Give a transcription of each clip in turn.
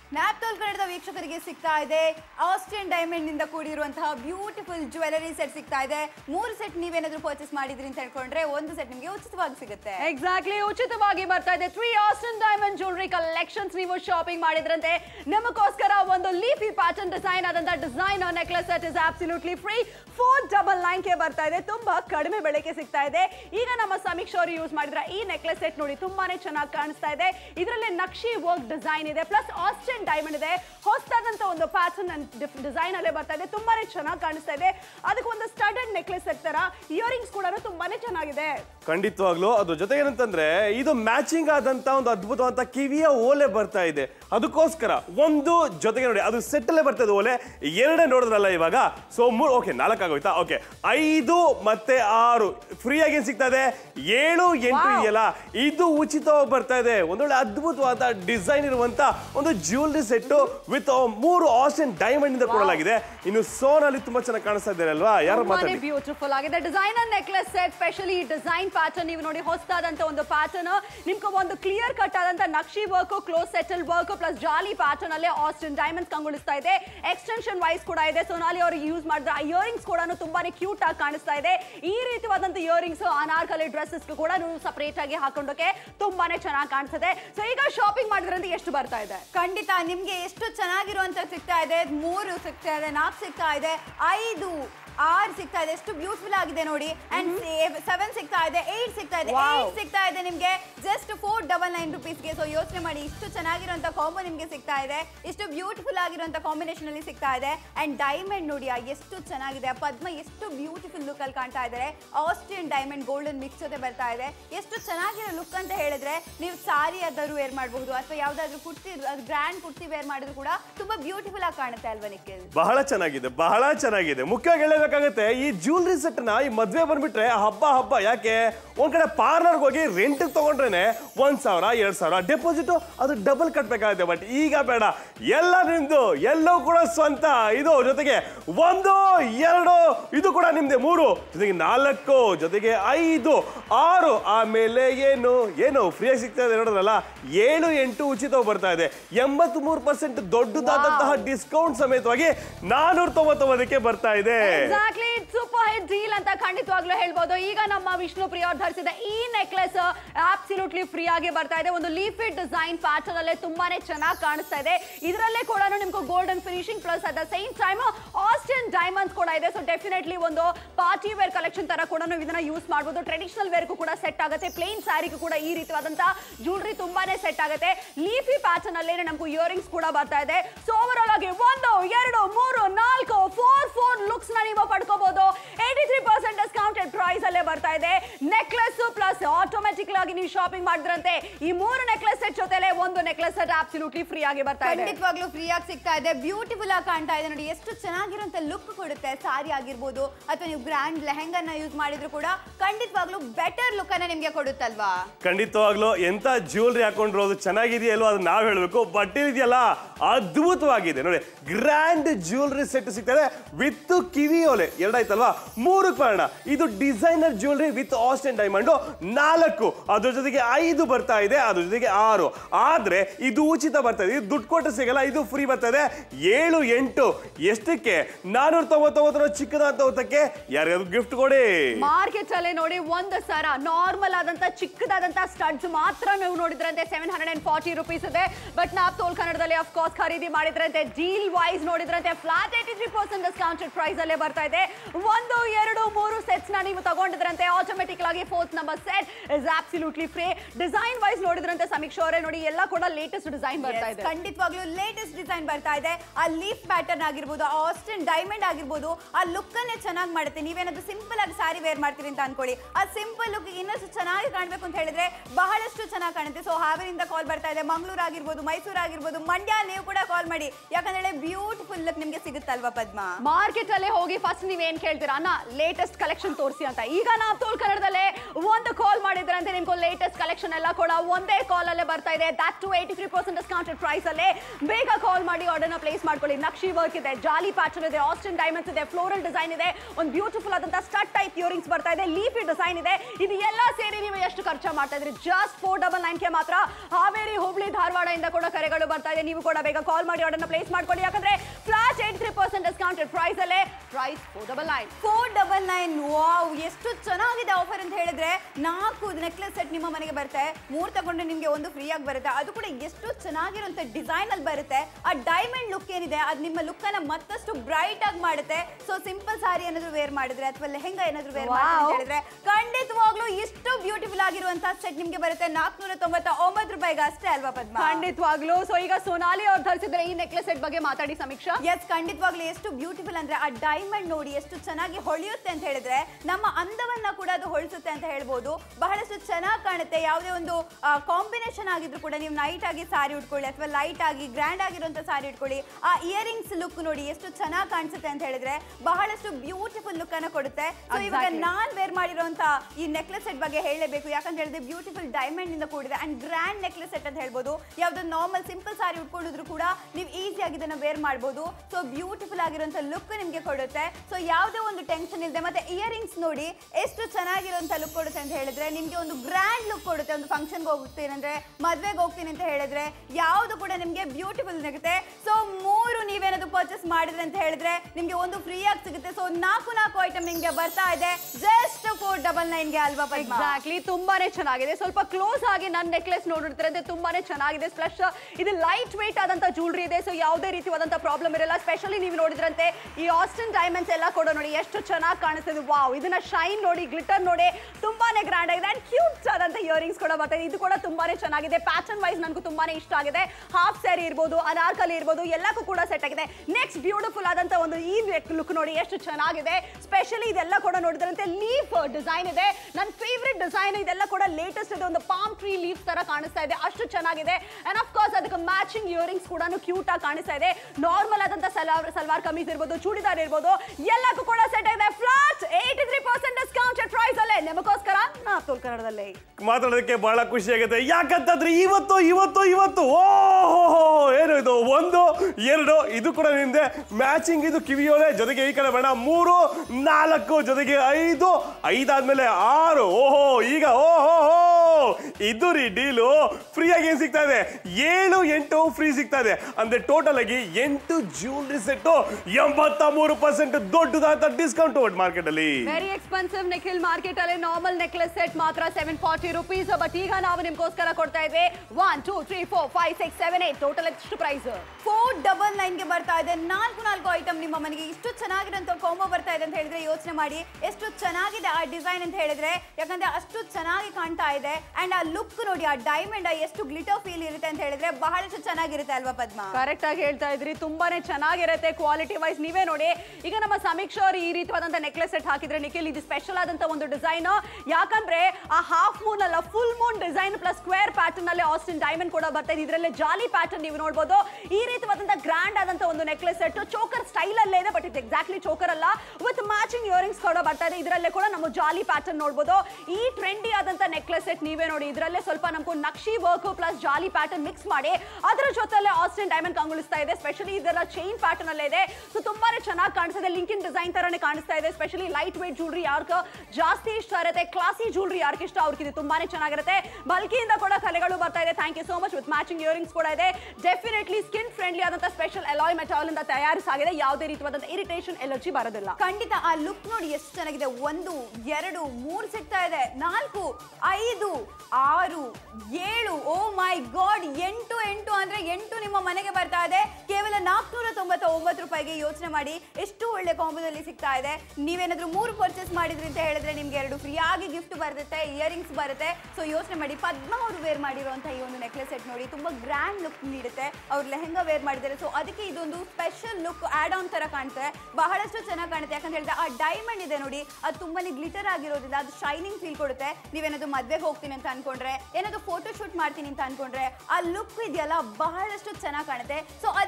ನ್ಯಾಪ್ಟೋಲ್ ಕನ್ನಡದ ವೀಕ್ಷಕರಿಗೆ ಸಿಗ್ತಾ ಇದೆ ಆಸ್ಟಿಯನ್ ಡೈಮಂಡ್ ನಿಂದ ಕೂಡಿರುವಂತಹ ಬ್ಯೂಟಿಫುಲ್ ಜ್ಯುವೆಲರಿ ಸೆಟ್ ಸಿಗ್ತಾ ಇದೆ ಮೂರು ಸೆಟ್ ನೀವೇನಾದ್ರೂ ಪರ್ಚೇಸ್ ಮಾಡಿದ್ರಿ ಅಂತ ಹೇಳ್ಕೊಂಡ್ರೆ ಒಂದು ಸೆಟ್ ನಿಮಗೆ ಉಚಿತವಾಗಿ ಸಿಗುತ್ತೆ ಎಕ್ಸಾಕ್ಟ್ಲಿ ಉಚಿತವಾಗಿ ಬರ್ತಾ ಇದೆ three Austrian diamond jewellery collections ನೀವು ಶಾಪಿಂಗ್ ಮಾಡಿದ್ರಂತೆ ನಮಗೋಸ್ಕರ ಒಂದು ಲೀಫಿ ಪ್ಯಾಟರ್ನ್ ಡಿಸೈನ್ ಆದಂತ design necklace set is absolutely free four double nine ಗೆ ಬರ್ತಾ ಇದೆ ತುಂಬಾ ಕಡಿಮೆ ಬೆಲೆಗೆ ಸಿಗ್ತಾ ಇದೆ ಈಗ ನಮ್ಮ ಸಮೀಕ್ಷೆ ಅವರು ಯೂಸ್ ಮಾಡಿದ್ರ ಈ ನೆಕ್ಲೆಸ್ ಸೆಟ್ ನೋಡಿ ತುಂಬಾನೇ ಚೆನ್ನಾಗಿ ಕಾಣಿಸ್ತಾ ಇದೆ ಇದರಲ್ಲಿ ನಕ್ಷಿ ವರ್ಕ್ ಡಿಸೈನ್ ಇದೆ ಪ್ಲಸ್ ಆಸ್ಟಿಯನ್ ಡೈಮಂಡ್ ಇದೆ ಹೊಸದಾದಂತ ಒಂದು ಪ್ಯಾಟರ್ನ್ ಡಿಸೈನ್ ಅಲ್ಲೇ ಬರ್ತಾ ಇದೆ ತುಂಬಾನೇ ಚೆನ್ನಾಗಿ ಕಾಣಿಸ್ತಾ ಇದೆ ಅದಕ್ಕೆ ಒಂದು ಸ್ಟಡೆಡ್ ನೆಕ್ಲೆಸ್ ಸೆಟ್ ತರ ಇಯರಿಂಗ್ಸ್ ಕೂಡ ತುಂಬಾನೇ ಚೆನ್ನಾಗಿದೆ ಖಂಡಿತವಾಗ್ಲೂ ಅದ್ರ ಜೊತೆಗೆ ಏನಂತಂದ್ರೆ ಇದು ಮ್ಯಾಚಿಂಗ್ ಆದಂತ ಒಂದು ಅದ್ಭುತವಾದ ಕಿವಿಯ ಓಲೆ ಬರ್ತಾ ಇದೆ ಅದಕ್ಕೋಸ್ಕರ ಒಂದು ಜೊತೆಗೆ ನೋಡಿ ಅದು ಸೆಟ್ ಅಲ್ಲೇ ಬರ್ತಾ ಇದೆ ಓಲೆ ಎರಡೇ ನೋಡಿದ್ರಲ್ಲ ಇವಾಗ ಸೊ ಮೂರು ಓಕೆ ನಾಲ್ಕು ಆಗೋಯ್ತಾ ಓಕೆ ಐದು ಮತ್ತೆ ಆರು ಫ್ರೀ ಆಗಿ ಏನ್ ಸಿಗ್ತಾ ಇದೆ ಏಳು ಎಂಟು Wow. ಇದೆಯಲ್ಲ ಇದು ಉಚಿತವಾಗಿ ಬರ್ತಾ ಇದೆ ಒಂದೊಳ್ಳೆ ಅದ್ಭುತವಾದ ಡಿಸೈನ್ ಇರುವಂತ ಒಂದು ಜ್ಯುವೆಲರಿ ಸೆಟ್ ವಿತ್ ಮೂರು ಆಸ್ಟಿನ್ ಡೈಮಂಡ್ ಇಂದ ಕೊಡಲಾಗಿದೆ ಇನ್ನು ಸೋನಲ್ಲಿ ತುಂಬಾ ಚೆನ್ನಾಗಿ ಕಾಣಿಸ್ತಾ ಇದ್ದಾರೆ ಅಲ್ವಾ ಯಾರು ತುಂಬಾನೇ ಮಾತಾಡಿ ಬ್ಯೂಟಿಫುಲ್ ಆಗಿದೆ designer necklace set specially design pattern ನೀವು ನೋಡಿ ಹೊಸದಾದಂತ ಒಂದು ಪ್ಯಾಟರ್ನ್ ನಿಮ್ಗೆ ಒಂದು ಕ್ಲಿಯರ್ ಕಟ್ ಆದಂತ ನಕ್ಷಿ work close settle work plus ಜಾಲಿ ಪ್ಯಾಟರ್ನ್ ಅಲ್ಲೇ ಆಸ್ಟಿನ್ ಡೈಮಂಡ್ಸ್ ಕಂಗೊಳಿಸ್ತಾ ಇದೆ ಎಕ್ಸ್ಟೆನ್ಷನ್ ವೈಸ್ ಕೂಡ ಇದೆ ಸೋನಾಲಿ ಅವರು ಯೂಸ್ ಮಾಡಿದ ಇಯರಿಂಗ್ಸ್ ಕೂಡ ತುಂಬಾನೇ ಕ್ಯೂಟ್ ಆಗಿ ಕಾಣಿಸ್ತಾ ಇದೆ ಈ ರೀತಿಯಾದಂತ ಇಯರಿಂಗ್ಸ್ ಅನಾರ್ಕಲಿ ಡ್ರೆಸ್ಸಸ್ ಕೂಡ ನೀವು ಸಪರೇಟ್ ಆಗಿ ಹಾಕೊಂಡೋಕೆ ತುಂಬಾನೇ ಚೆನ್ನಾಗಿ ಕಾಣಿಸ್ತದೆ ಸೊ ಈಗ ಶಾಪಿಂಗ್ ಮಾಡಿದ್ರಂತೆ ಎಷ್ಟು ಬರ್ತಾ ಇದೆ ಖಂಡಿತ ನಿಮ್ಗೆ ಎಷ್ಟು ಚೆನ್ನಾಗಿರುವಂತ ಸಿಗ್ತಾ ಇದೆ ಮೂರು ಸಿಗ್ತಾ ಇದೆ ನಾಲ್ಕು ಸಿಗ್ತಾ ಇದೆ ಐದು ಆರು ಸಿಗ್ತಾ ಇದೆ ಎಷ್ಟು ಬ್ಯೂಟಿಫುಲ್ ಆಗಿದೆ ನೋಡಿ ಅಂಡ್ ಸೆವೆನ್ ಸಿಗ್ತಾ ಇದೆ ಏಟ್ ಸಿಗ್ತಾ ಇದೆ Wow. ಏಟ್ ಸಿಗ್ತಾ ಇದೆ ನಿಮ್ಗೆ ಜಸ್ಟ್ ಫೋರ್ ಡಬಲ್ ನೈನ್ ರುಪೀಸ್ಗೆ ಸೊ ಯೋಚನೆ ಮಾಡಿ ಇಷ್ಟು ಚೆನ್ನಾಗಿರುವಂತ ಕಾಂಬೋ ನಿಮ್ಗೆ ಸಿಗ್ತಾ ಇದೆ ಇಷ್ಟು ಬ್ಯೂಟಿಫುಲ್ ಆಗಿರುವಂತ ಕಾಂಬಿನೇಷನ್ ಅಲ್ಲಿ ಸಿಗ್ತಾ ಇದೆ ಅಂಡ್ ಡೈಮಂಡ್ ನೋಡಿ ಆ ಎಷ್ಟು ಚೆನ್ನಾಗಿದೆ ಆ ಪದ್ಮ ಎಷ್ಟು ಬ್ಯೂಟಿಫುಲ್ ಲುಕ್ ಅಲ್ಲಿ ಕಾಣ್ತಾ ಇದ್ದಾರೆ ಆಸ್ಟ್ರಿಯನ್ ಡೈಮಂಡ್ ಗೋಲ್ಡನ್ ಮಿಕ್ಸ್ ಜೊತೆ ಬರ್ತಾ ಇದೆ ಎಷ್ಟು ಚೆನ್ನಾಗಿರೋ ಲುಕ್ ಅಂತ ಹೇಳಿದ್ರೆ ನೀವು ಸಾರಿ ಆದರೂ ವೇರ್ ಮಾಡಬಹುದು ಅಥವಾ ಯಾವ್ದಾದ್ರು ಕುರ್ತಿ ಗ್ರ್ಯಾಂಡ್ ಕುರ್ತಿ ವೇರ್ ಮಾಡಿದ್ರು ಕೂಡ ತುಂಬಾ ಬ್ಯೂಟಿಫುಲ್ ಆಗಿ ಕಾಣುತ್ತೆ ಅಲ್ವಾ ನಿಖಿಲ್ ಬಹಳ ಚೆನ್ನಾಗಿದೆ ಬಹಳ ಚೆನ್ನಾಗಿದೆ ಮುಖ್ಯವಾಗಿ ಹೇಳಬೇಕಾಗುತ್ತೆ ಈ ಜ್ಯುವೆಲ್ರಿ ಸೆಟ್ ನ ಈ ಮದ್ವೆ ಬಂದ್ಬಿಟ್ರೆ ಹಬ್ಬ ಹಬ್ಬ ಯಾಕೆ ಒಂದ್ ಕಡೆ ಪಾರ್ಲರ್ಗೆ ಹೋಗಿ ರೆಂಟ್ ತಗೊಂಡ್ರೇನೆ ಒಂದ್ ಸಾವಿರ ಎರಡ್ ಸಾವಿರ ಡೆಪಾಸಿಟ್ ಅದು ಡಬಲ್ ಕಟ್ಬೇಕಾಗುತ್ತೆ ಬಟ್ ಈಗ ಬೇಡ ಎಲ್ಲ ನಿಮ್ದು ಎಲ್ಲವೂ ಕೂಡ ಸ್ವಂತ ಇದು ಜೊತೆಗೆ ಒಂದು ಎರಡು ಇದು ಕೂಡ ನಿಮ್ದೆ ಮೂರು ಜೊತೆಗೆ ನಾಲ್ಕು ಜೊತೆಗೆ ಐದು ಆರು ಆಮೇಲೆ ಏನು ಏನು ಫ್ರೀಯಾಗಿ ಸಿಗ್ತಾ ಇದೆ ನೋಡೋದ್ರಲ್ಲ ಏಳು ಎಂಟು ಉಚಿತ ಬರ್ತಾ ಇದೆ ಎಂಬತ್ ಮೂರು ಪರ್ಸೆಂಟ್ ದೊಡ್ಡದಾದಂತಹ ಡಿಸ್ಕೌಂಟ್ ಸಮೇತವಾಗಿ ನಾನೂರ ತೊಂಬತ್ತೊಂಬತ್ತಕ್ಕೆ ಬರ್ತಾ ಇದೆ ಎಕ್ಸಾಕ್ಟ್ಲಿ ಸೂಪರ್ ಹಿಟ್ ಡೀಲ್ ಅಂತ ಖಂಡಿತವಾಗ್ಲೂ ಹೇಳ್ಬೋದು ಈಗ ನಮ್ಮ ವಿಷ್ಣು ಪ್ರಿಯ ಅವ್ರು ಧರಿಸಿದ ಈ ನೆಕ್ಲೆಸ್ ಆಬ್ಸಲ್ಯೂಟ್ಲಿ ಫ್ರೀ ಆಗಿ ಬರ್ತಾ ಇದೆ ಒಂದು ಲೀಫಿ ಡಿಸೈನ್ ಪ್ಯಾಟರ್ನ್ ಅಲ್ಲೇ ತುಂಬಾನೇ ಚೆನ್ನಾಗಿ ಕಾಣಿಸ್ತಾ ಇದೆ ಇದರಲ್ಲೇ ಕೂಡ ನಿಮ್ಗೆ golden finishing plus at the same time Austrian diamonds ಕೂಡ ಇದೆ ಸೊ ಡೆಫಿನೆಟ್ಲಿ ಒಂದು ಪಾರ್ಟಿ ವೇರ್ ಕಲೆಕ್ಷನ್ ತರ ಕೂಡ ನೀವು ಇದನ್ನ ಯೂಸ್ ಮಾಡಬಹುದು ಟ್ರೆಡಿಷನಲ್ ವೇರ್ಗೂ ಕೂಡ ಸೆಟ್ ಆಗುತ್ತೆ ಪ್ಲೇನ್ ಸ್ಯಾರಿಗೂ ಕೂಡ ಈ ರೀತಿಯಾದಂತ ಜ್ಯುವೆಲರಿ ತುಂಬಾನೇ ಸೆಟ್ ಆಗುತ್ತೆ ಲೀಫಿ ಪ್ಯಾಟರ್ನ್ ಅಲ್ಲೇ ನಮಗೂ ಇಯರಿಂಗ್ಸ್ ಕೂಡ ಬರ್ತಾ ಇದೆ ಸೊ ಓವರ್ ಆಲ್ ಆಗಿ ಒಂದು ಎರಡು ಮೂರು ನಾಲ್ಕು ಫೋರ್ ಫೋರ್ ಲುಕ್ಸ್ ನ ನೀವು ಪಡ್ಕೋಬಹುದು eighty three percent discounted price ಅಲ್ಲೇ ಬರ್ತಾ ಇದೆ ನೆಕ್ಲೆಸ್ ಪ್ಲಸ್ ಆಟೋಮೆಟಿಕ್ ಆಗಿ ನೀವು ಶಾಪಿಂಗ್ ಮಾಡಿದ್ರಂತೆ ಈ ಮೂರು ನೆಕ್ಲೆಸ್ ಸೆಟ್ ಜೊತೆಲೆ ಒಂದು ನೆಕ್ಲೆಸ್ ಸೆಟ್ ಆಬ್ಸಲ್ಯೂಟ್ಲಿ ಫ್ರೀ ಆಗಿ ಬರ್ತಾ ಇದೆ ಖಂಡಿತವಾಗ್ಲೂ ಫ್ರೀ ಆಗಿ ಸಿಗ್ತಾ ಇದೆ ಬ್ಯೂಟಿಫುಲ್ ಆಗಿ ಕಾಣ್ತಾ ಇದೆ ನೋಡಿ ಎಷ್ಟು ಚೆನ್ನಾಗಿರುವಂತ ಲುಕ್ ಕೊಡುತ್ತೆ ಸಾರಿ ಆಗಿರ್ಬೋದು ಅಥವಾ ನೀವು ಗ್ರ್ಯಾಂಡ್ ಲೆಹೆಂಗನ್ನ ಯೂಸ್ ಮಾಡಿದ್ರು ಕೂಡ ಖಂಡಿತವಾಗ್ಲೂ ಬೆಟರ್ ಲುಕ್ ಅನ್ನ ನಿಮ್ಗೆ ಕೊಡುತ್ತಲ್ವಾ ಖಂಡಿತವಾಗ್ಲೂ ಎಂತ ಜ್ಯುವೆಲ್ರಿ ಹಾಕೊಂಡ್ರು ಅದು ಚೆನ್ನಾಗಿದೆಯಲ್ವ ಅದು ನಾವ್ ಹೇಳ್ಬೇಕು ಬಟ್ ಇದೆಯಲ್ಲ ಅದ್ಭುತವಾಗಿದೆ ನೋಡಿ ಗ್ರ್ಯಾಂಡ್ ಜ್ಯುವೆಲ್ರಿ ಸೆಟ್ ಸಿಗ್ತದೆ ವಿತ್ ಕಿವಿ ಓಲೆ ಎರಡಾಯ್ತಲ್ವಾ ಮೂರಕ್ಕೆ ಬರೋಣ ಇದು designer jewellery with Austrian diamond ನಾಲ್ಕು ಅದ್ರ ಜೊತೆಗೆ ಐದು ಬರ್ತಾ ಇದೆ ಅದ್ರ ಜೊತೆಗೆ ಆರು ಆದ್ರೆ ಇದು ಉಚಿತ ಬರ್ತಾ ಇದೆ ಇದು ದುಡ್ಡು ಕೊಟ್ಟು ಸಿಗಲ್ಲ ಇದು ಫ್ರೀ ಬರ್ತಾ ಇದೆ ಏಳು ಎಂಟು ಎಷ್ಟಕ್ಕೆ ನಾನೂರ ತೊಂಬತ್ತೊಂಬತ್ತರ ಚಿಕ್ಕದಂತ ಹೊತ್ತಕ್ಕೆ ಯಾರ್ಯಾರು ಗಿಫ್ಟ್ ಕೊಡಿ ಮಾರ್ಕೆಟ್ ಅಲ್ಲೇ ನೋಡಿ ಒಂದು ಸರ ನಾರ್ಮಲ್ ಆದಂತ ಚಿಕ್ಕದಾದಂತ ಸ್ಟಡ್ಸ್ ಮಾತ್ರ ನೀವು ನೋಡಿದ್ರಂತೆ seven hundred and forty rupees ಇದೆ ಬಟ್ ನಾವು ತೋಲ್ ಕನ್ನಡದಲ್ಲಿ ಅಫ್ ಕೋರ್ಸ್ ಖರೀದಿ ಮಾಡಿದ್ರಂತೆ ಡೀಲ್ ವೈಸ್ ನೋಡಿದ್ರಂತೆ flat eighty three percent discounted price ಅಲ್ಲೇ ಬರ್ತಾ ಇದೆ ಒಂದು ಎರಡು ಮೂರು ಸೆಟ್ಸ್ ನ ನೀವು ತಗೊಂಡಿದ್ರಂತೆ ಆಟೋಮೆಟಿಕ್ ಆಗಿ fourth number set is absolutely free design wise ನೋಡಿದ್ರಂತೆ ಸಮೀಕ್ಷೆ ಅವರೇ ನೋಡಿ ಎಲ್ಲ ಕೂಡ ಲೇಟೆಸ್ಟ್ ಡಿಸೈನ್ ಬರ್ತಾ Yes, ಇದೆ ಖಂಡಿತವಾಗ್ಲೂ ಲೇಟೆಸ್ಟ್ ಡಿಸೈನ್ ಬರ್ತಾ ಇದೆ ಆ ಲೀಫ್ ಪ್ಯಾಟರ್ನ್ ಆಗಿರ್ಬೋದು ಆಸ್ಟಿನ್ ಡೈಮಂಡ್ ಆಗಿರ್ಬೋದು ಆ ಲುಕ್ ಅನ್ನೇ ಚೆನ್ನಾಗಿ ಮಾಡುತ್ತೆ ನೀವೇನಾದ್ರೂ ಸಿಂಪಲ್ ಆಗಿ ಸಾರಿ ವೇರ್ ಮಾಡ್ತೀರಿ ಅಂತ ಅನ್ಕೊಳ್ಳಿ ಆ ಸಿಂಪಲ್ ಲುಕ್ ಇನ್ನಷ್ಟು ಚೆನ್ನಾಗಿ ಕಾಣಬೇಕು ಅಂತ ಹೇಳಿದ್ರೆ ಬಹಳಷ್ಟು ಚೆನ್ನಾಗಿ ಕಾಣುತ್ತೆ ಸೊ ಹಾವೇರಿಯಿಂದ ಕಾಲ್ ಬರ್ತಾ ಇದೆ ಮಂಗಳೂರು ಆಗಿರ್ಬೋದು ಮೈಸೂರು ಆಗಿರ್ಬೋದು ಮಂಡ್ಯ ನೀವು ಕೂಡ ಕಾಲ್ ಮಾಡಿ ಯಾಕಂದ್ರೆ ಬ್ಯೂಟಿಫುಲ್ ಲುಕ್ ನಿಮ್ಗೆ ಸಿಗುತ್ತಲ್ವಾ ಪದ್ಮ ಮಾರ್ಕೆಟ್ ಅಲ್ಲೇ ಹೋಗಿ ಫಸ್ಟ್ ನೀವೇನ್ ಕೇಳ್ತೀರಾ ಅನ್ನ ಲೇಟೆಸ್ಟ್ ಕಲೆಕ್ಷನ್ ತೋರಿಸಿ ಅಂತ ಈಗ ನಾವು ತೋಲ್ ಕನ್ನಡದಲ್ಲೇ ಒಂದು ಕಾಲ್ ಮಾಡಿದ್ರಂತೆ ನಿಮ್ಗೆ ಲೇಟೆಸ್ಟ್ ಕಲೆಕ್ಷನ್ ಎಲ್ಲ ಕೂಡ ಒಂದೇ ಕಾಲ್ ಅಲ್ಲೇ ಬರ್ತಾ ಇದೆ that too eighty three percent discounted price ಅಲ್ಲೇ ಬೇಗ ಕಾಲ್ ಮಾಡಿ ಆರ್ಡರ್ನ ಪ್ಲೇಸ್ ಮಾಡ್ಕೊಳ್ಳಿ ನಕ್ಷಿ ವರ್ಕ್ ಇದೆ ಜಾಲಿ ಪ್ಯಾಟರ್ನ್ ಇದೆ ಆಸ್ಟಿನ್ ಡೈಮಂಡ್ಸ್ ಇದೆ ಫ್ಲೋರಲ್ ಡಿಸೈನ್ ಇದೆ ಒಂದು ಬ್ಯೂಟಿಫುಲ್ ಆದಂತ ಸ್ಟಟ್ ಟೈಪ್ ಇಯರಿಂಗ್ಸ್ ಬರ್ತಾ ಇದೆ ಲೀಫಿ ಡಿಸೈನ್ ಇದೆ ಇದು ಎಲ್ಲ ಸೇರಿ ನೀವು ಎಷ್ಟು ಖರ್ಚು ಮಾಡ್ತಾ ಇದ್ರಿ ಜಸ್ಟ್ ಫೋರ್ ಡಬಲ್ ನೈನ್ ಗೆ ಮಾತ್ರ ಹಾವೇರಿ ಹುಬ್ಳಿ ಧಾರವಾಡದಿಂದ ಕೂಡ ಕರೆಗಳು ಬರ್ತಾ ಇದೆ ನೀವು ಕೂಡ ಬೇಗ ಕಾಲ್ ಮಾಡಿ ಆರ್ಡರ್ನ ಪ್ಲೇಸ್ ಮಾಡ್ಕೊಳ್ಳಿ ಯಾಕಂದ್ರೆ flash eighty three percent discounted price ಅಲ್ಲೇ price four double nine four double nine wow ಎಷ್ಟು ಚೆನ್ನಾಗಿದೆ ಆಫರ್ ಅಂತ ಹೇಳಿದ್ರೆ ನಾಲ್ಕು ನೆಕ್ಲೆಸ್ ಸೆಟ್ ನಿಮ್ಮ ಮನೆಗೆ ಬರುತ್ತೆ ಮೂರ್ ತಗೊಂಡ್ರೆ ನಿಮ್ಗೆ ಒಂದು ಫ್ರೀ ಆಗಿ ಬರುತ್ತೆ ಅದು ಕೂಡ ಎಷ್ಟು ಚೆನ್ನಾಗಿರುವಂತ ಡಿಸೈನ್ ಅಲ್ಲಿ ಬರುತ್ತೆ ಆ ಡೈಮಂಡ್ ಲುಕ್ ಏನಿದೆ ಅದು ನಿಮ್ಮ ಲುಕ್ ಅನ್ನ ಮತ್ತಷ್ಟು ಬ್ರೈಟ್ ಆಗಿ ಮಾಡುತ್ತೆ ಸೊ ಸಿಂಪಲ್ ಸಾರಿ ಏನಾದ್ರು ವೇರ್ ಮಾಡಿದ್ರೆ ಅಥವಾ ಲೆಹೆಂಗಾ ಏನಾದ್ರು ವೇರ್ ಮಾಡಿದ್ರೆ ಅಂತ Wow. ಹೇಳಿದ್ರೆ ಖಂಡಿತವಾಗ್ಲೂ ಇಷ್ಟು ಬ್ಯೂಟಿಫುಲ್ ಆಗಿರುವಂತ ಸೆಟ್ ನಿಮ್ಗೆ ಬರುತ್ತೆ ನಾಲ್ಕುನೂರ ತೊಂಬತ್ತ ಒಂಬತ್ತು ರೂಪಾಯಿಗೆ ಅಷ್ಟೇ ಅಲ್ವಾ ಪದ್ಮ ಖಂಡಿತವಾಗ್ಲೂ ಸೊ ಈಗ ಸೊನಾಲಿ ಅವ್ರು ಧರಿಸಿದ್ರೆ ಈ ನೆಕ್ಲೆಸ್ ಸೆಟ್ ಬಗ್ಗೆ ಮಾತಾಡಿ ಸಮೀಕ್ಷಾ ಎಸ್ ಖಂಡಿತವಾಗ್ಲೂ ಎಷ್ಟು ಬ್ಯೂಟಿಫುಲ್ ಅಂದ್ರೆ ಆ ಡೈಮಂಡ್ ನೋಡಿ ಎಷ್ಟು ಚೆನ್ನಾಗಿ ಹೊಳೆಯುತ್ತೆ ಅಂತ ಹೇಳಿದ್ರೆ ನಮ್ಮ ಅಂದವನ್ನ ಕೂಡ ಅದು ಹೊಳಿಸುತ್ತೆ ಅಂತ ಹೇಳ್ಬೋದು ಬಹಳಷ್ಟು ಚೆನ್ನಾಗಿ ಕಾಣುತ್ತೆ ಯಾವುದೇ ಒಂದು ಕಾಂಬಿನೇಷನ್ ಆಗಿದ್ರು ಕೂಡ ನೀವು ನೈಟ್ ಆಗಿ ಸಾರಿ ಉಟ್ಕೊಳ್ಳಿ ಅಥವಾ ಲೈಟ್ ಆಗಿ ಗ್ರ್ಯಾಂಡ್ ಆಗಿರುವಂತ ಸಾರಿ ಉಟ್ಕೊಳ್ಳಿ ಆ ಇಯರಿಂಗ್ಸ್ ಲುಕ್ ನೋಡಿ ಎಷ್ಟು ಚೆನ್ನಾಗಿ ಕಾಣಿಸುತ್ತೆ ಅಂತ ಹೇಳಿದ್ರೆ ಬಹಳಷ್ಟು ಬ್ಯೂಟಿಫುಲ್ ಲುಕ್ ಅನ್ನ ಕೊಡುತ್ತೆ ಸೊ ಇವಾಗ Exactly. ನಾನ್ ವೇರ್ ಮಾಡಿರುವಂತ ಈ ನೆಕ್ಲೆಸ್ ಸೆಟ್ ಬಗ್ಗೆ ಹೇಳಲೇಬೇಕು ಯಾಕಂತ ಹೇಳಿದ್ರೆ ಬ್ಯೂಟಿಫುಲ್ ಡೈಮಂಡ್ ಇಂದ ಕೂಡಿದೆ ಅಂಡ್ ಗ್ರ್ಯಾಂಡ್ ನೆಕ್ಲೆಸ್ ಸೆಟ್ ಅಂತ ಹೇಳ್ಬೋದು ಯಾವ್ದು ನಾರ್ಮಲ್ ಸಿಂಪಲ್ ಸಾರಿ ಉಟ್ಕೊಂಡಿದ್ರು ಕೂಡ ನೀವು ಈಸಿಯಾಗಿ ಇದನ್ನ ವೇರ್ ಮಾಡ್ಬೋದು ಸೊ ಬ್ಯೂಟಿಫುಲ್ ಆಗಿರುವಂತ ಲುಕ್ ನಿಮ್ಗೆ ಕೊಡುತ್ತೆ ಸೊ ಯಾವುದೇ ಒಂದು ಟೆನ್ಷನ್ ಇಲ್ಲದೆ ಮತ್ತೆ ಇಯರಿಂಗ್ಸ್ ನೋಡಿ ಎಷ್ಟು ಚೆನ್ನಾಗಿರುವಂತ ಲುಕ್ ಕೊಡುತ್ತೆ ಅಂತ ಹೇಳಿದ್ರೆ ನಿಮ್ಗೆ ಒಂದು ಗ್ರ್ಯಾಂಡ್ ಲುಕ್ ಕೊಡುತ್ತೆ ಒಂದು ಫಂಕ್ಷನ್ಗೆ ಹೋಗ್ತೀನಿ ಅಂದ್ರೆ ಮದ್ವೆಗೆ ಹೋಗ್ತೀನಿ ಅಂತ ಹೇಳಿದ್ರೆ ಯಾವುದು ಕೂಡ ನಿಮ್ಗೆ ಬ್ಯೂಟಿಫುಲ್ ಸಿಗುತ್ತೆ ಸೊ ಮೂರು ನೀವೇನಾದ್ರು ಪರ್ಚೇಸ್ ಮಾಡಿದ್ರೆ ಅಂತ ಹೇಳಿದ್ರೆ ನಿಮ್ಗೆ ಒಂದು ಫ್ರೀ ಆಗಿ ಸಿಗುತ್ತೆ ಸೊ ನಾಲ್ಕು ನಾಲ್ಕು ಐಟಮ್ ನಿಮ್ಗೆ ಬರ್ತಾ ಇದೆ ಜಸ್ಟ್ ಫೋರ್ ಡಬಲ್ ನೈನ್ಗೆ ಅಲ್ವಾ ಪದ್ಮ ಎಕ್ಸಾಕ್ಟ್ಲಿ ತುಂಬಾನೇ ಚೆನ್ನಾಗಿದೆ ಸ್ವಲ್ಪ ಕ್ಲೋಸ್ ಆಗಿ ನನ್ನ ನೆಕ್ಲೆಸ್ ನೋಡಿರ್ತಾರೆ ತುಂಬಾನೇ ಚೆನ್ನಾಗಿದೆ ಪ್ಲಸ್ ಇದು ಲೈಟ್ ವೇಟ್ ಆದಂತ ಜ್ಯೂಲ್ರಿ ಇದೆ ಸೊ ಯಾವುದೇ ರೀತಿಯಾದಂತ ಪ್ರಾಬ್ಲಮ್ ಇರಲ್ಲ ಸ್ಪೆಷಲಿ ನೀವು ನೋಡಿದ್ರಂತೆ ಈ ಆಸ್ಟಿನ್ ಡೈಮಂಡ್ಸ್ ಎಲ್ಲ ಕೂಡ ನೋಡಿ ಎಷ್ಟು ಚೆನ್ನಾಗಿ ಕಾಣಿಸ್ತಿದೆ ವಾವ್ ಇದನ್ನ ಶೈನ್ ನೋಡಿ ಗ್ಲಿಟರ್ ನೋಡಿ ತುಂಬಾನೇ ಗ್ರ್ಯಾಂಡ್ ಆಗಿದೆ ಅಂಡ್ ಕ್ಯೂಟ್ ಆದಂತ ಇಯರಿಂಗ್ಸ್ ಕೂಡ ಬರ್ತಾ ಇದೆ ಇದು ಕೂಡ ತುಂಬಾನೇ ಚೆನ್ನಾಗಿದೆ ಪ್ಯಾಟರ್ನ್ ವೈಸ್ ನನಗೂ ತುಂಬಾನೇ ಇಷ್ಟ ಆಗಿದೆ ಹಾಫ್ ಸ್ಯಾರಿ ಇರ್ಬೋದು ಅನಾರ್ಕಲಿ ಇರ್ಬೋದು ಎಲ್ಲಕ್ಕೂ ಕೂಡ ಸೆಟ್ ಆಗಿದೆ ನೆಕ್ಸ್ಟ್ ಬ್ಯೂಟಿಫುಲ್ ಆದಂತ ಒಂದು ಈ ಲುಕ್ ನೋಡಿ ಎಷ್ಟು ಚೆನ್ನಾಗಿದೆ ಸ್ಪೆಷಲಿ ಇದೆಲ್ಲ ಕೂಡ ನೋಡಿದ್ರಂತೆ ಲೀಫ್ ಡಿಸೈನ್ ಇದೆ ನನ್ನ ಫೇವ್ರೆಟ್ ಡಿಸೈನ್ ಇದೆಲ್ಲ ಕೂಡ ಲೇಟೆಸ್ಟ್ ಇದೆ ಒಂದು ಪಾಮ್ ಟ್ರೀ ಲೀಫ್ ತರ ಕಾಣಿಸ್ತಾ ಇದೆ ಅಷ್ಟು ಚೆನ್ನಾಗಿದೆ ಅಂಡ್ ಆಫ್ ಕೋರ್ಸ್ ಅದಕ್ಕೆ ಮ್ಯಾಚಿಂಗ್ ಇಯರಿಂಗ್ಸ್ ಕೂಡ ಕ್ಯೂಟ್ ಆಗಿ ಕಾಣಿಸ್ತಾ ಇದೆ ನಾರ್ಮಲ್ ಆದಂತ ಸಲ್ವಾರ್ ಸಲ್ವಾರ್ ಕಮೀಸ್ ಇರ್ಬೋದು ಚೂಡಿದಾರ್ ಇರ್ಬೋದು ಎಲ್ಲಕ್ಕೂ ಕೂಡ ಸೆಟ್ ಆಗಿದೆ flat eighty three percent discounted price ಅಲ್ಲೇ ನಿಮಗೋಸ್ಕರ ನಾ ತೋಲ್ ಕನ್ನಡದಲ್ಲಿ ಮಾತಾಡೋದಕ್ಕೆ ಬಹಳ ಖುಷಿ ಆಗುತ್ತೆ ಯಾಕಂತಂದ್ರೆ ಇವತ್ತು ಇವತ್ತು ಇವತ್ತು ಓ ಏನು ಇದು ಒಂದು ಎರಡು ಇದು ಕೂಡ ನಿಮ್ದೆ ಮ್ಯಾಚಿಂಗ್ ಇದು ಕಿವಿಯೋಲೆ ಜೊತೆಗೆ ಈ ಕಡೆ ಬೇಡ ಮೂರು ನಾಲ್ಕು ಜೊತೆಗೆ ಐದು ಐದಾದ್ಮೇಲೆ ಆರು ಓಹೋ ಈಗ ಓಹೋ ಇದು ರೀ ಡೀಲು ಫ್ರೀ ಆಗಿ ಏನ್ ಸಿಗ್ತಾ ಇದೆ ಏಳು ಎಂಟು ಫ್ರೀ ಸಿಗ್ತಾ ಇದೆ ಅಂದ್ರೆ ಟೋಟಲ್ ಆಗಿ ಎಂಟು ಜ್ಯೂಲ್ರಿ ಸೆಟ್ಟು ಎಂಬತ್ತ ಮೂರು ಪರ್ಸೆಂಟ್ ದೊಡ್ಡದಾದ ಡಿಸ್ಕೌಂಟ್ ಮಾರ್ಕೆಟ್ ಅಲ್ಲಿ ವೆರಿ ಎಕ್ಸ್ಪೆನ್ಸಿವ್ ನಿಖಿಲ್ ಮಾರ್ಕೆಟ್ ಅಲ್ಲಿ ನಾರ್ಮಲ್ ನೆಕ್ಲೆಸ್ ಸೆಟ್ ಮಾತ್ರ ಸೆವೆನ್ ಫಾರ್ಟಿ ರುಪೀಸ್ ಬಟ್ ಈಗ ನಾವು ನಿಮ್ಗೋಸ್ಕರ ಕೊಡ್ತಾ ಇದ್ವಿ one two three four five six seven eight total ಎಷ್ಟು ಪ್ರೈಸ್ ಫೋರ್ ಡಬಲ್ ನೈನ್ಗೆ ಬರ್ತಾ ಇದೆ ನಾಲ್ಕು ನಾಲ್ಕು ಐಟಮ್ ನಿಮ್ಮ ಮನೆಗೆ ಇಷ್ಟು ಚೆನ್ನಾಗಿರೋಂಥ ಕಾಂಬೋ ಬರ್ತಾ ಇದೆ ಅಂತ ಹೇಳಿದ್ರೆ ಯೋಚನೆ ಮಾಡಿ ಎಷ್ಟು ಚೆನ್ನಾಗಿದೆ ಆ ಡಿಸೈನ್ ಅಂತ ಹೇಳಿದ್ರೆ ಯಾಕಂದ್ರೆ ಅಷ್ಟು ಚೆನ್ನಾಗಿ ಕಾಣ್ತಾ ಇದೆ ಅಂಡ್ ಆ ಲುಕ್ ನೋಡಿ ಆ ಡೈಮಂಡ್ ಎಷ್ಟು ಗ್ಲಿಟರ್ ಫೀಲ್ ಇರುತ್ತೆ ಅಂತ ಹೇಳಿದ್ರೆ ಬಹಳಷ್ಟು ಚೆನ್ನಾಗಿರುತ್ತೆ ಅಲ್ವಾ ಪದ್ಮ ಕರೆಕ್ಟ್ ಆಗಿ ಹೇಳ್ತಾ ಇದ್ರಿ ತುಂಬಾನೇ ಚೆನ್ನಾಗಿರುತ್ತೆ ಕ್ವಾಲಿಟಿ ವೈಸ್ ನೀವೇ ನೋಡಿ ಈಗ ನಮ್ಮ ಸಮೀಕ್ಷಾ ಅವರು ಈ ರೀತಿಯಾದಂತ ನೆಕ್ಲೆಸ್ ಸೆಟ್ ಹಾಕಿದ್ರೆ ನಿಖಿಲ್ ಇದು ಸ್ಪೆಷಲ್ ಆದಂತ ಒಂದು ಡಿಸೈನ್ ಯಾಕಂದ್ರೆ ಆ ಹಾಫ್ ಮೂನ್ ಅಲ್ಲ full moon design plus square pattern ಅಲ್ಲಿ ಆಸ್ಟಿನ್ ಡೈಮಂಡ್ ಕೂಡ ಬರ್ತಾ ಇದೆ ಇದರಲ್ಲಿ ಜಾಲಿ ಪ್ಯಾಟರ್ನ್ ನೀವು ನೋಡಬಹುದು ಈ ರೀತಿಯಾದಂತ ಗ್ರ್ಯಾಂಡ್ ಆದಂತ ಒಂದು ನೆಕ್ಲೆಸ್ ಸೆಟ್ ಚೋಕರ್ ಸ್ಟೈಲ್ ಅಲ್ಲೇ ಇದೆ ಬಟ್ ಇದು ಎಕ್ಸಾಕ್ಟ್ಲಿ ಚೋಕರ್ ಅಲ್ಲ ವಿತ್ ಮ್ಯಾಚಿಂಗ್ ಇಯರಿಂಗ್ಸ್ ಕೂಡ ಬರ್ತಾ ಇದೆ ಇದರಲ್ಲೇ ಕೂಡ ನಮ್ಮ ಜಾಲಿ ಪ್ಯಾಟರ್ನ್ ನೋಡಬಹುದು ಈ ಟ್ರೆಂಡಿ ಆದಂತ ನೆಕ್ಲೆಸ್ ಸೆಟ್ ನೀವೇ ನೋಡಿ ಇದರಲ್ಲೇ ಸ್ವಲ್ಪ ನಮ್ಗೆ ನಕ್ಷಿ ವರ್ಕ್ ಪ್ಲಸ್ ಜಾಲಿ ಪ್ಯಾಟರ್ನ್ ಮಿಕ್ಸ್ ಮಾಡಿ ಅದರ ಜೊತೆಲೆ ಆಸ್ಟಿನ್ ಡೈಮಂಡ್ ಕಂಗೊಳಿಸ್ತಾ ಇದೆ ಸ್ಪೆಷಲಿ ಇದರ ಚೈನ್ ಪ್ಯಾಟರ್ನ್ ಅಲ್ಲೇ ಇದೆ ಸೊ ತುಂಬಾನೇ ಚೆನ್ನಾಗಿ ಕಾಣಿಸ್ತಿದೆ ಲಿಂಕಿನ್ ಡಿಸೈನ್ ತರನೇ ಕಾಣಿಸ್ತಾ ಇದೆ ಸ್ಪೆಷಲಿ ಲೈಟ್ ವೇಟ್ ಜ್ಯೂಲ್ರಿ ಯಾರ್ಕ ಜಾಸ್ತಿ ಇಷ್ಟ ಇರುತ್ತೆ ಕ್ಲಾಸಿ ಜ್ಯೂಲ್ರಿ ಯಾರ್ಗೆ ಇಷ್ಟ ಅವ್ರಿಗೆ ಇದು ತುಂಬಾನೇ ಚೆನ್ನಾಗಿರುತ್ತೆ ಬಲ್ಕಿಯಿಂದ ಕೂಡ ಕಲೆಗಳು ಬರ್ತಾ ಇದೆ thank you so much with matching earrings ಕೂಡ ಇದೆ ಡೆಫಿನೆಟ್ಲಿ ಸ್ಕಿನ್ ಫ್ರೆಂಡ್ಲಿ ಆದಂತ ಸ್ಪೆಷಲ್ ಅಲಾಯ್ ಮೆಟಾಲ್ ಇಂದ ತಯಾರಿಸಾಗಿದೆ ಯಾವುದೇ ರೀತಿಯಾದಂತ ಇರಿಟೇಷನ್ ಎಲರ್ಜಿ ಬರೋದಿಲ್ಲ ಖಂಡಿತ ಆ ಲುಕ್ ನೋಡಿ ಎಷ್ಟು ಚೆನ್ನಾಗಿದೆ ಒಂದು ಎರಡು ಮೂರು ಸಿಗ್ತಾ ಇದೆ ನಾಲ್ಕು ಐದು ಆರು ಏಳು ಓ ಮೈ ಗಾಡ್ ಎಂಟು ಎಂಟು ಅಂದ್ರೆ ಎಂಟು ನಿಮ್ಮ ಮನೆಗೆ ಬರ್ತಾ ಇದೆ ಕೇವಲ ನಾಲ್ಕುನೂರ ತೊಂಬತ್ತ ಒಂಬತ್ತು ರೂಪಾಯಿಗೆ ಯೋಚನೆ ಮಾಡಿ ಎಷ್ಟು ಒಳ್ಳೆ ಕಾಂಬೋದಲ್ಲಿ ಸಿಗ್ತಾ ಇದೆ ನೀವೇನಾದ್ರೂ ಮೂರು ಪರ್ಚೇಸ್ ಮಾಡಿದ್ರಿ ಅಂತ ಹೇಳಿದ್ರೆ ನಿಮ್ಗೆ ಎರಡು ಫ್ರೀ ಆಗಿ ಗಿಫ್ಟ್ ಬರುತ್ತೆ ಇಯರಿಂಗ್ಸ್ ಬರುತ್ತೆ ಸೊ ಯೋಚನೆ ಮಾಡಿ ಪದ್ಮ ಅವರು ವೇರ್ ಮಾಡಿರುವಂತ ಈ ಒಂದು ನೆಕ್ಲೆಸ್ ಸೆಟ್ ನೋಡಿ ತುಂಬಾ ಗ್ರ್ಯಾಂಡ್ ಲುಕ್ ನೀಡುತ್ತೆ ಅವ್ರು ಲೆಹಂಗಾ ವೇರ್ ಮಾಡಿದ್ದಾರೆ ಸೊ ಅದಕ್ಕೆ ಇದೊಂದು ಸ್ಪೆಷಲ್ ಲುಕ್ ಆಡ್ ಆನ್ ತರ ಕಾಣುತ್ತೆ ಬಹಳಷ್ಟು ಚೆನ್ನಾಗಿ ಕಾಣುತ್ತೆ ಯಾಕಂತ ಹೇಳಿದ್ರೆ ಆ ಡೈಮಂಡ್ ಇದೆ ನೋಡಿ ಅದು ತುಂಬಾನೇ ಗ್ಲಿಟರ್ ಆಗಿರೋದ್ರಿಂದ ಅದು ಶೈನಿಂಗ್ ಫೀಲ್ ಕೊಡುತ್ತೆ ನೀವೇನಾದ್ರು ಮದ್ವೆಗೆ ಹೋಗ್ತೀನಿ ಅಂತ ಅನ್ಕೊಂಡ್ರೆ ಏನಾದ್ರು ಫೋಟೋ ಶೂಟ್ ಮಾಡ್ತೀನಿ ಅಂತ ಅನ್ಕೊಂಡ್ರೆ ಆ ಲುಕ್ ಇದೆಯಲ್ಲ ಬಹಳಷ್ಟು ಚೆನ್ನಾಗಿ ಕಾಣುತ್ತೆ ಸೊ ಅದಕ್ಕೆ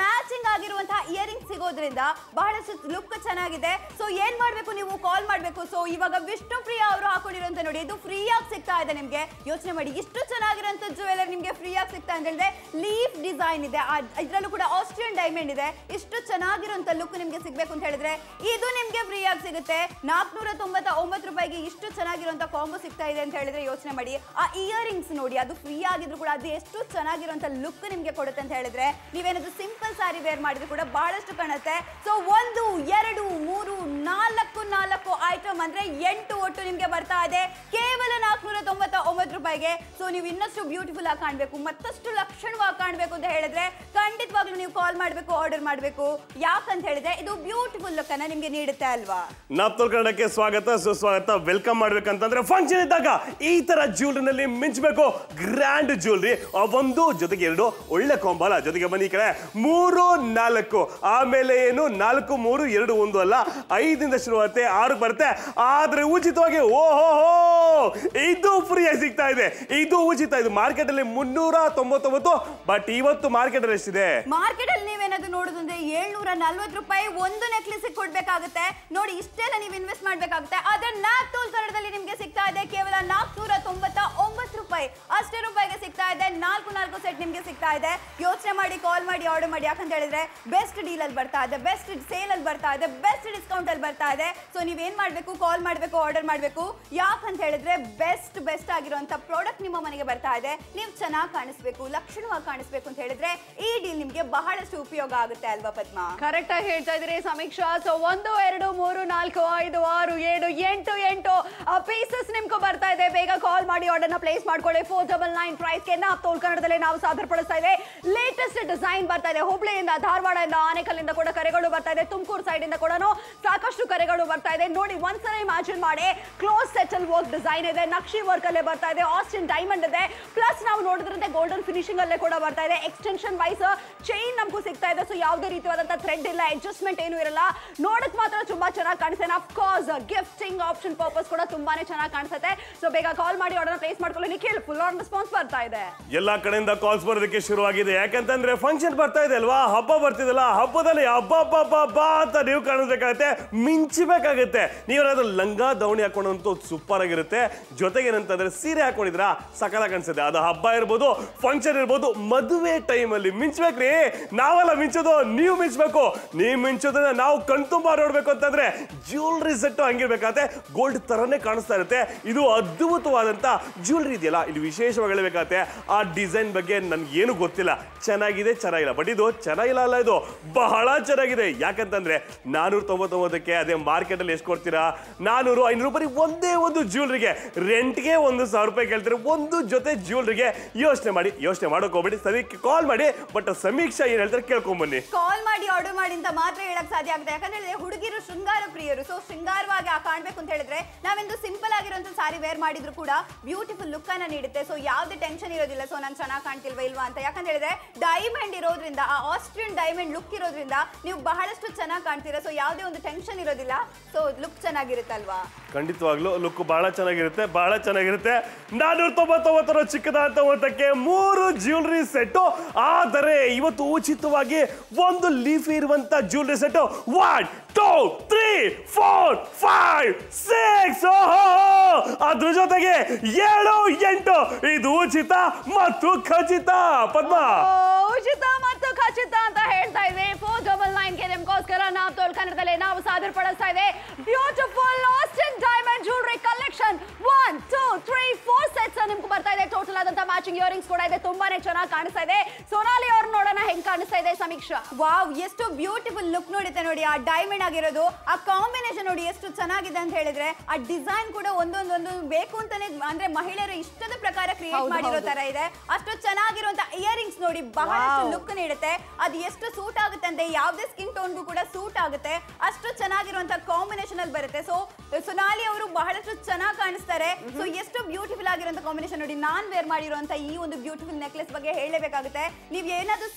ಮ್ಯಾಚಿಂಗ್ ಆಗಿರುವಂತಹ ಇಯರಿಂಗ್ ಸಿಗೋದ್ರಿಂದ ಬಹಳಷ್ಟು ಲುಕ್ ಚೆನ್ನಾಗಿದೆ ಸೊ ಏನ್ ಮಾಡ್ಬೇಕು ನೀವು ಕಾಲ್ ಮಾಡ್ಬೇಕು ಸೊ ಇವಾಗ ವಿಷ್ಣು ಪ್ರಿಯ ಅವರು ಹಾಕೊಂಡಿರುವಂತ ನೋಡಿ ಇದು ಫ್ರೀ ಆಗಿ ಸಿಗ್ತಾ ಇದೆ ನಿಮ್ಗೆ ಯೋಚನೆ ಮಾಡಿ ಇಷ್ಟು ಚೆನ್ನಾಗಿರುವಂತ ಜುವೆಲರ್ ನಿಮ್ಗೆ ಫ್ರೀ ಆಗಿ ಸಿಗ್ತಾ ಅಂತ ಹೇಳಿದ್ರೆ ಲೀಫ್ ಡಿಸೈನ್ ಇದೆ ಇದರಲ್ಲೂ ಕೂಡ ಆಸ್ಟ್ರಿಯನ್ ಡೈಮಂಡ್ ಇದೆ ಇಷ್ಟು ಚೆನ್ನಾಗಿರುವಂತ ಲುಕ್ ನಿಮ್ಗೆ ಸಿಗ್ಬೇಕು ಅಂತ ಹೇಳಿದ್ರೆ ಇದು ನಿಮ್ಗೆ ಫ್ರೀ ಆಗಿ ಸಿಗುತ್ತೆ ನಾಲ್ಕುನೂರ ತೊಂಬತ್ತ ಒಂಬತ್ತು ರೂಪಾಯಿಗೆ ಇಷ್ಟು ಚೆನ್ನಾಗಿರುವಂತ ಕಾಂಬೋ ಸಿಗ್ತಾ ಇದೆ ಅಂತ ಹೇಳಿದ್ರೆ ಯೋಚನೆ ಮಾಡಿ ಆ ಇಯರಿಂಗ್ಸ್ ನೋಡಿ ಅದು ಫ್ರೀ ಆಗಿದ್ರು ಕೂಡ ಅದು ಎಷ್ಟು ಚೆನ್ನಾಗಿರುವಂತ ಲುಕ್ ನಿಮ್ಗೆ ಕೊಡುತ್ತೆ ಅಂತ ಹೇಳಿದ್ರೆ ನೀವೇನಾದ್ರೂ ಸಿಂಪಲ್ ಸಾರಿ ವೇರ್ ಮಾಡಿದ್ರು ಕೂಡ ಬಹಳಷ್ಟು ಕಾಣುತ್ತೆ ಸೊ ಒಂದು ಎರಡು ಮೂರು ನಾಲ್ಕು ನಾಲ್ಕು ಐಟಮ್ ಅಂದ್ರೆ ಎಂಟು ಒಟ್ಟು ನಿಮ್ಗೆ ಬರ್ತಾ ಇದೆ ಕೇವಲ ನಾಲ್ಕುನೂರ ತೊಂಬತ್ತ ಒಂಬತ್ತು ರೂಪಾಯಿಗೆ ಸೊ ನೀವು ಇನ್ನಷ್ಟು ಬ್ಯೂಟಿಫುಲ್ ಆಗಿ ಕಾಣಬೇಕು ಮತ್ತಷ್ಟು ಲಕ್ಷಣವಾಗಿ ಕಾಣಬೇಕು ಅಂತ ಹೇಳಿದ್ರೆ ಖಂಡಿತವಾಗ್ಲೂ ನೀವು ಕಾಲ್ ಮಾಡಬೇಕು ಆರ್ಡರ್ ಮಾಡಬೇಕು ಯಾಕಂತ ಹೇಳಿದ್ರೆ ಇದು ಬ್ಯೂಟಿಫುಲ್ ಲುಕ್ ಅನ್ನ ನಿಮ್ಗೆ ನೀಡುತ್ತೆ ಅಲ್ವಾ ನಾಪ್ತೋಲ್ ಕನ್ನಡಕ್ಕೆ ಸ್ವಾಗತ ಸುಸ್ವಾಗತ ವೆಲ್ಕಮ್ ಮಾಡ್ಬೇಕಂತಂದ್ರೆ ಫಂಕ್ಷನ್ ಇದ್ದಾಗ ಈ ತರ ಜ್ಯುವೆಲ್ರಿನಲ್ಲಿ ಮಿಂಚಬೇಕು ಗ್ರ್ಯಾಂಡ್ ಜ್ಯುವೆಲ್ರಿ ಒಂದು ಜೊತೆಗೆ ಎರಡು ಒಳ್ಳೆ ಕೊಂಬಲ ಜೊತೆಗೆ ಬನ್ನಿ ಈ ಕಡೆ ಮೂರು ನಾಲ್ಕು ಆಮೇಲೆ ಏನು ನಾಲ್ಕು ಮೂರು ಎರಡು ಒಂದು ಅಲ್ಲ ಐದಿಂದ ಶುರುವಾಗುತ್ತೆ ಆರು ಬರುತ್ತೆ ಆದ್ರೆ ಉಚಿತವಾಗಿ ಓಹೋ ಇದು ಫ್ರೀ ಆಗಿ ಸಿಗ್ತಾ ಇದೆ ಇದು ಉಚಿತ ಇದು ಮಾರ್ಕೆಟ್ ಅಲ್ಲಿ ಮುನ್ನೂರ ತೊಂಬತ್ತೊಂಬತ್ತು ಬಟ್ ಇವತ್ತು ಮಾರ್ಕೆಟ್ ಅಲ್ಲಿ ಎಷ್ಟಿದೆ ಮಾರ್ಕೆಟ್ ಅಲ್ಲಿ ನೀವೇನಾದ್ರು ನೋಡೋದಂದ್ರೆ ಏಳ್ನೂರ ನಲ್ವತ್ತು ರೂಪಾಯಿ ಒಂದು ನೆಕ್ಲೆಸ್ ಕೊಡ್ಬೇಕಾಗುತ್ತೆ ನೋಡಿ ಇಷ್ಟೆಲ್ಲ ನೀವು ಇನ್ವೆಸ್ಟ್ ಮಾಡ್ಬೇಕಾಗುತ್ತೆ ಆದ್ರೆ ನ್ಯಾಪ್ ಟೂಲ್ ಕನ್ನಡದಲ್ಲಿ ನಿಮ್ಗೆ ಸಿಗ್ತಾ ಇದೆ ಕೇವಲ ನಾಲ್ಕುನೂರ ತೊಂಬತ್ತ ಒಂಬತ್ತು ರೂಪಾಯಿ ಅಷ್ಟೇ ರೂಪಾಯಿಗೆ ಸಿಗ್ತಾ ಇದೆ ನಾಲ್ಕು ನಾಲ್ಕು ಸೆಟ್ ನಿಮ್ಗೆ ಸಿಗ್ತಾ ಇದೆ ಯೋಚನೆ ಮಾಡಿ ಕಾಲ್ ಮಾಡಿ ಆರ್ಡರ್ ಮಾಡಿ ಯಾಕಂತ ಹೇಳಿದ್ರೆ ಬೆಸ್ಟ್ ಡೀಲ್ ಅಲ್ಲಿ ಬರ್ತಾ ಇದೆ ಬೆಸ್ಟ್ ಸೇಲ್ ಅಲ್ಲಿ ಬರ್ತಾ ಇದೆ ಬೆಸ್ಟ್ ಡಿಸ್ಕೌಂಟ್ ಅಲ್ಲಿ ಬರ್ತಾ ಇದೆ ಸೊ ನೀವೇನ್ ಮಾಡ್ಬೇಕು ಕಾಲ್ ಮಾಡ್ಬೇಕು ಆರ್ಡರ್ ಮಾಡ್ಬೇಕು ಯಾಕಂತ ಹೇಳಿದ್ರೆ ಬೆಸ್ಟ್ ಬೆಸ್ಟ್ ಆಗಿರುವಂತ ಪ್ರಾಡಕ್ಟ್ ನಿಮ್ಮ ಮನೆಗೆ ಬರ್ತಾ ಇದೆ ನೀವು ಚೆನ್ನಾಗಿ ಕಾಣಿಸ್ಬೇಕು ಲಕ್ಷಣವಾಗಿ ಕಾಣಿಸ್ಬೇಕು ಅಂತ ಹೇಳಿದ್ರೆ ಈ ಡೀಲ್ ನಿಮ್ಗೆ ಬಹಳಷ್ಟು ಉಪಯೋಗ ಆಗುತ್ತೆ ಅಲ್ವಾ ಪದ್ಮ ಕರೆಕ್ಟ್ ಆಗಿ ಹೇಳ್ತಾ ಇದ್ರಿ ಸಮೀಕ್ಷಾ ಸೊ ಒಂದು ಎರಡು ಮೂರು ನಾಲ್ಕು ಐದು ಆರು ಏಳು ಎಂಟು ಎಂಟು ಪೀಸಸ್ ನಿಮ್ಗೆ ಬರ್ತಾ ಇದೆ ಬೇಗ ಕಾಲ್ ಮಾಡಿ ಆರ್ಡರ್ನ ಪ್ಲೇಸ್ ಮಾಡ್ಕೊಳ್ಳಿ ಫೋರ್ ಡಬಲ್ ನೈನ್ ಪ್ರೈಸ್ಗೆ ನಾವು ತೋಲ್ ಕನ್ನಡದಲ್ಲಿ ನಾವು ಸಾದರಪಡಿಸ್ತಾ ಇದೆ ಲೇಟೆಸ್ಟ್ ಡಿಸೈನ್ ಬರ್ತಾ ಇದೆ ಹುಬ್ಳಿಯಿಂದ ಧಾರವಾಡದಿಂದ ಆನೇಕಲ್ಲಿಂದ ಕೂಡ ಕರೆಗಳು ಬರ್ತಾ ಇದೆ ತುಮಕೂರು ಸೈಡ್ ಇಂದ ಕೂಡ ಸಾಕಷ್ಟು ಕರೆಗಳು ಬರ್ತಾ ಇದೆ ನೋಡಿ ಒಂದ್ಸಲ ಇಮ್ಯಾಜಿನ್ ಮಾಡಿ ಕ್ಲೋಸ್ ಸೆಟಲ್ ವರ್ಕ್ ಡಿಸೈನ್ ಇದೆ ನಕ್ಷಿ ವರ್ಕ್ ಅಲ್ಲೇ ಬರ್ತಾ ಇದೆ ಆಸ್ಟಿನ್ ಡೈಮಂಡ್ ಇದೆ ಪ್ಲಸ್ ನಾವು ನೋಡಿದ್ರಂತೆ ಗೋಲ್ಡನ್ ಫಿನಿಶಿಂಗ್ ಅಲ್ಲೇ ಕೂಡ ಬರ್ತಾ ಇದೆ ಎಕ್ಸ್ಟೆನ್ಷನ್ ವೈಸ್ ಚೈನ್ ನಮಗೂ ಸಿಗ್ತಾ ಇದೆ ಸೊ ಯಾವುದೇ ರೀತಿಯಾದಂತ ಥ್ರೆಡ್ ಇಲ್ಲ ಅಡ್ಜಸ್ಟ್ಮೆಂಟ್ ಏನು ಇರಲ್ಲ ನೋಡಕ್ ಮಾತ್ರ ತುಂಬಾ ಚೆನ್ನಾಗಿ ಕಾಣಿಸುತ್ತೆ of course gifting option purpose ಕೂಡ ತುಂಬಾನೇ ಚೆನ್ನಾಗಿ ಕಾಣಿಸುತ್ತೆ ಸೊ ಬೇಗ ಕಾಲ್ ಮಾಡಿ ಆರ್ಡರ್ ಪ್ಲೇಸ್ ಮಾಡ್ಕೊಳ್ಳಿ ನಿಖಿಲ್ ಫುಲ್ ಆನ್ ರೆಸ್ಪಾನ್ಸ್ ಬರ್ತಾ ಇದೆ ಎಲ್ಲಾ ಕಡೆಯಿಂದ ಕಾಲ್ಸ್ ಬರೋದಕ್ಕೆ ಶುರುವಾಗಿದೆ ಯಾಕಂತಂದ್ರೆ ಫಂಕ್ಷನ್ ಬರ್ತಾ ಇದೆ ಅಲ್ವಾ ಹಬ್ಬ ಬರ್ತಿದಲ್ಲ ಹಬ್ಬದಲ್ಲಿ ಹಬ್ಬ ಹಬ್ಬ ಹಬ್ಬ ಹಬ್ಬ ಅಂತ ನೀವು ಕಾಣಿಸ್ಬೇಕಾಗತ್ತೆ ಮಿಂಚಬೇಕಾಗತ್ತೆ ನೀವೇನಾದ್ರೂ ಲಂಗ ದವಣಿ ಹಾಕೊಂಡಂತೂ ಸೂಪರ್ ಆಗಿರುತ್ತೆ ಜೊತೆಗೆ ಏನಂತಂದ್ರೆ ಸೀರೆ ಹಾಕೊಂಡಿದ್ರ ಸಕಲ ಕಾಣಿಸುತ್ತೆ ಅದು ಹಬ್ಬ ಇರ್ಬೋದು ಫಂಕ್ಷನ್ ಇರ್ಬೋದು ಮದುವೆ ಟೈಮಲ್ಲಿ ಮಿಂಚ್ಬೇಕ್ರಿ ನಾವೆಲ್ಲ ಮಿಂಚೋದು ನೀವು ಮಿಂಚ್ಬೇಕು ನೀವು ಮಿಂಚೋದನ್ನ ನಾವು ಕಣ್ತುಂಬ ನೋಡ್ಬೇಕು ಅಂತಂದ್ರೆ ಜ್ಯುವೆಲ್ರಿ ಸೆಟ್ ಹಂಗಿರ್ಬೇಕಾಗತ್ತೆ ಗೋಲ್ಡ್ ತರನೇ ಕಾಣಿಸ್ತಾ ಇರುತ್ತೆ ಇದು ಅದ್ಭುತವಾದಂತ ಜ್ಯುವೆಲ್ರಿ ಇದೆಯಲ್ಲ ಇಲ್ಲಿ ವಿಶೇಷವಾಗಿ ಹೇಳಬೇಕಾಗತ್ತೆ ಆ ಡಿಸೈನ್ ಬಗ್ಗೆ ನನ್ಗೆ ಏನು ಗೊತ್ತಿಲ್ಲ ಚೆನ್ನಾಗಿದೆ ಚೆನ್ನಾಗಿಲ್ಲ ಬಟ್ ಇದು ಚೆನ್ನಾಗಿಲ್ಲ ಅಲ್ಲ ಇದು ಬಹಳ ಚೆನ್ನಾಗಿದೆ ಯಾಕಂತಂದ್ರೆ ನಾನೂರ ತೊಂಬತ್ತೊಂಬತ್ತಕ್ಕೆ ಅದೇ ಮಾರ್ಕೆಟ್ ಅಲ್ಲಿ ಎಷ್ಟು ಕೊಡ್ತೀರಾ ನಾನೂರು ಐನೂರು ರೂಪಾಯಿ ಒಂದೇ ಒಂದು ಜ್ಯುವೆಲ್ರಿಗೆ ರೆಂಟ್ಗೆ ಒಂದು ಸಾವಿರ ರೂಪಾಯಿ ಕೇಳ್ತೀರಾ ಒಂದು ಜೊತೆ ಜ್ಯುವೆಲ್ರಿಗೆ ಯೋಚನೆ ಮಾಡಿ ಯೋಚನೆ ಮಾಡೋಕೆ ಹೋಗ್ಬೇಡಿ ಸದ್ಯಕ್ಕೆ ಕಾಲ್ ಮಾಡಿ ಬಟ್ ಸಮೀಕ್ಷಾ ಏನ್ ಹೇಳ್ತಾರೆ ಕೇಳ್ಕೊಂಬನ್ನಿ ಕಾಲ್ ಮಾಡಿ ಆರ್ಡರ್ ಮಾಡಿ ಅಂತ ಮಾತ್ರ ಹೇಳಕ್ ಸಾಧ್ಯ ಆಗುತ್ತೆ ಯಾಕಂದ್ರೆ ಹೇಳಿದ್ರೆ ಹುಡುಗಿರು ಶೃಂಗಾರ ಪ್ರಿಯರು ಸೊ ಶೃಂಗಾರವಾಗಿ ಆ ಕಾಣ್ಬೇಕು ಅಂತ ಹೇಳಿದ್ರೆ ನಾವೆಂದು ಸಿಂಪಲ್ ಆಗಿರುವಂತ ಸಾರಿ ವೇರ್ ಮಾಡಿದ್ರು ಕೂಡ ಬ್ಯೂಟಿಫುಲ್ ಲುಕ್ ಅನ್ನ ನೀಡುತ್ತೆ ಸೊ ಯಾವ್ದೇ ಟೆನ್ಷನ್ ಇರೋದಿಲ್ಲ ಸೊ ನಾನು ಚೆನ್ನಾಗಿ ಕಾಣ್ತಿಲ್ವಾ ಇಲ್ವಾ ಅಂತ ಯಾಕಂತ ಹೇಳಿದ್ರೆ ಡೈಮಂಡ್ ಇರೋದ್ರಿಂದ ಆ ಆಸ್ಟ್ರಿಯನ್ ಡೈಮಂಡ್ ಲುಕ್ ಇರೋದ್ರಿಂದ ನೀವು ಬಹಳಷ್ಟು ಚೆನ್ನಾಗಿ ಕಾಣ್ತೀರಾ ಸೊ ಯಾವುದೇ ಒಂದು ಟೆನ್ಷನ್ ಇರೋದಿಲ್ಲ ಸೊ ಲುಕ್ ಚೆನ್ನಾಗಿರುತ್ತಲ್ವಾ ಖಂಡಿತವಾಗ್ಲೂ ಲುಕ್ ಬಹಳ ಚೆನ್ನಾಗಿರುತ್ತೆ ಬಹಳ ಚೆನ್ನಾಗಿರುತ್ತೆ ನಾನೂರ ತೊಂಬತ್ತೊಂಬತ್ತರ ಚಿಕ್ಕದಾದ ಮೊತ್ತಕ್ಕೆ ಮೂರು ಜ್ಯುವೆಲ್ರಿ ಸೆಟ್ಟು ಆದರೆ ಇವತ್ತು ಉಚಿತವಾಗಿ ಒಂದು ಲೀಫ್ ಇರುವಂತ jewellery set one two three four five six ಅದ್ರ ಜೊತೆಗೆ ಏಳು ಎಂಟು ಇದು ಉಚಿತ ಮತ್ತು ಖಚಿತ ಪದ್ಮ ಓ, ಉಚಿತ ಮತ್ತು ಖಚಿತ ಅಂತ ಹೇಳ್ತಾ ಇದ್ವಿ ಫೋರ್ ಡಬಲ್ ನೈನ್ ಗೆ ನಿಮ್ಗೋಸ್ಕರ ನಾವು ತೋಲ್ ಕನ್ನಡದಲ್ಲಿ ನಾವು ಸಾದರ ಪಡಿಸ್ತಾ ಇದೆ beautiful Austrian diamond jewellery collection one two three four sets ನಿಮ್ಗೆ ಬರ್ತಾ ಇದೆ ಟೋಟಲ್ ಆದಂತ ಮ್ಯಾಚಿಂಗ್ ಇಯರಿಂಗ್ಸ್ ಕೂಡ ಇದೆ ತುಂಬಾನೇ ಚೆನ್ನಾಗಿ ಕಾಣಿಸ್ತಾ ಇದೆ ಸೋನಾಲಿ ಅವ್ರು ನೋಡೋಣ ಹೆಂಗ್ ಕಾಣಿಸ್ತಾ ಇದೆ ಸಮೀಕ್ಷಾ ವಾವ್ ಎಷ್ಟು ಬ್ಯೂಟಿಫುಲ್ ಲುಕ್ ನೋಡುತ್ತೆ ನೋಡಿ ಆ ಡೈಮಂಡ್ ಆಗಿರೋದು ಆ ಕಾಂಬಿನೇಷನ್ ನೋಡಿ ಎಷ್ಟು ಚೆನ್ನಾಗಿದೆ ಅಂತ ಹೇಳಿದ್ರೆ ಆ ಡಿಸೈನ್ ಕೂಡ ಒಂದೊಂದೊಂದು ಬೇಕು ಅಂತಾನೆ ಅಂದ್ರೆ ಮಹಿಳೆಯರ ಇಷ್ಟದ ಪ್ರಕಾರ ಕ್ರಿಯೇಟ್ ಹೌದು, ಮಾಡಿರೋ ಹೌದು. ತರ ಇದೆ ಅಷ್ಟು ಚೆನ್ನಾಗಿರುವಂತ ಇಯರಿಂಗ್ಸ್ ನೋಡಿ ಬಹಳಷ್ಟು Wow. ಲುಕ್ ನೀಡುತ್ತೆ ಅದು ಎಷ್ಟು ಸೂಟ್ ಆಗುತ್ತೆ ಅಂದ್ರೆ ಯಾವುದೇ ಸ್ಕಿನ್ ಟೋನ್ಗೂ ಕೂಡ ಸೂಟ್ ಆಗುತ್ತೆ ಅಷ್ಟು ಚೆನ್ನಾಗಿರುವಂತ ಕಾಂಬಿನೇಷನ್ ಅಲ್ಲಿ ಬರುತ್ತೆ ಸೊ ಸೊನಾಲಿ ಅವರು ಬಹಳಷ್ಟು ಚೆನ್ನಾಗಿ ಕಾಣಿಸ್ತಾರೆ ಸೊ ಎಷ್ಟು ಬ್ಯೂಟಿಫುಲ್ ಆಗಿರುವಂತ ಕಾಂಬಿನೇಷನ್ ನೋಡಿ ನಾನ್ ವೇರ್ ಮಾಡಿರುವಂತ ಈ ಒಂದು ಬ್ಯೂಟಿಫುಲ್ ನೆಕ್ಲೆಸ್ ಬಗ್ಗೆ ಹೇಳಬೇಕಾಗುತ್ತೆ ನೀವು ಏನಾದ್ರೂ ಸಿಂಪಲ್ ಲುಕ್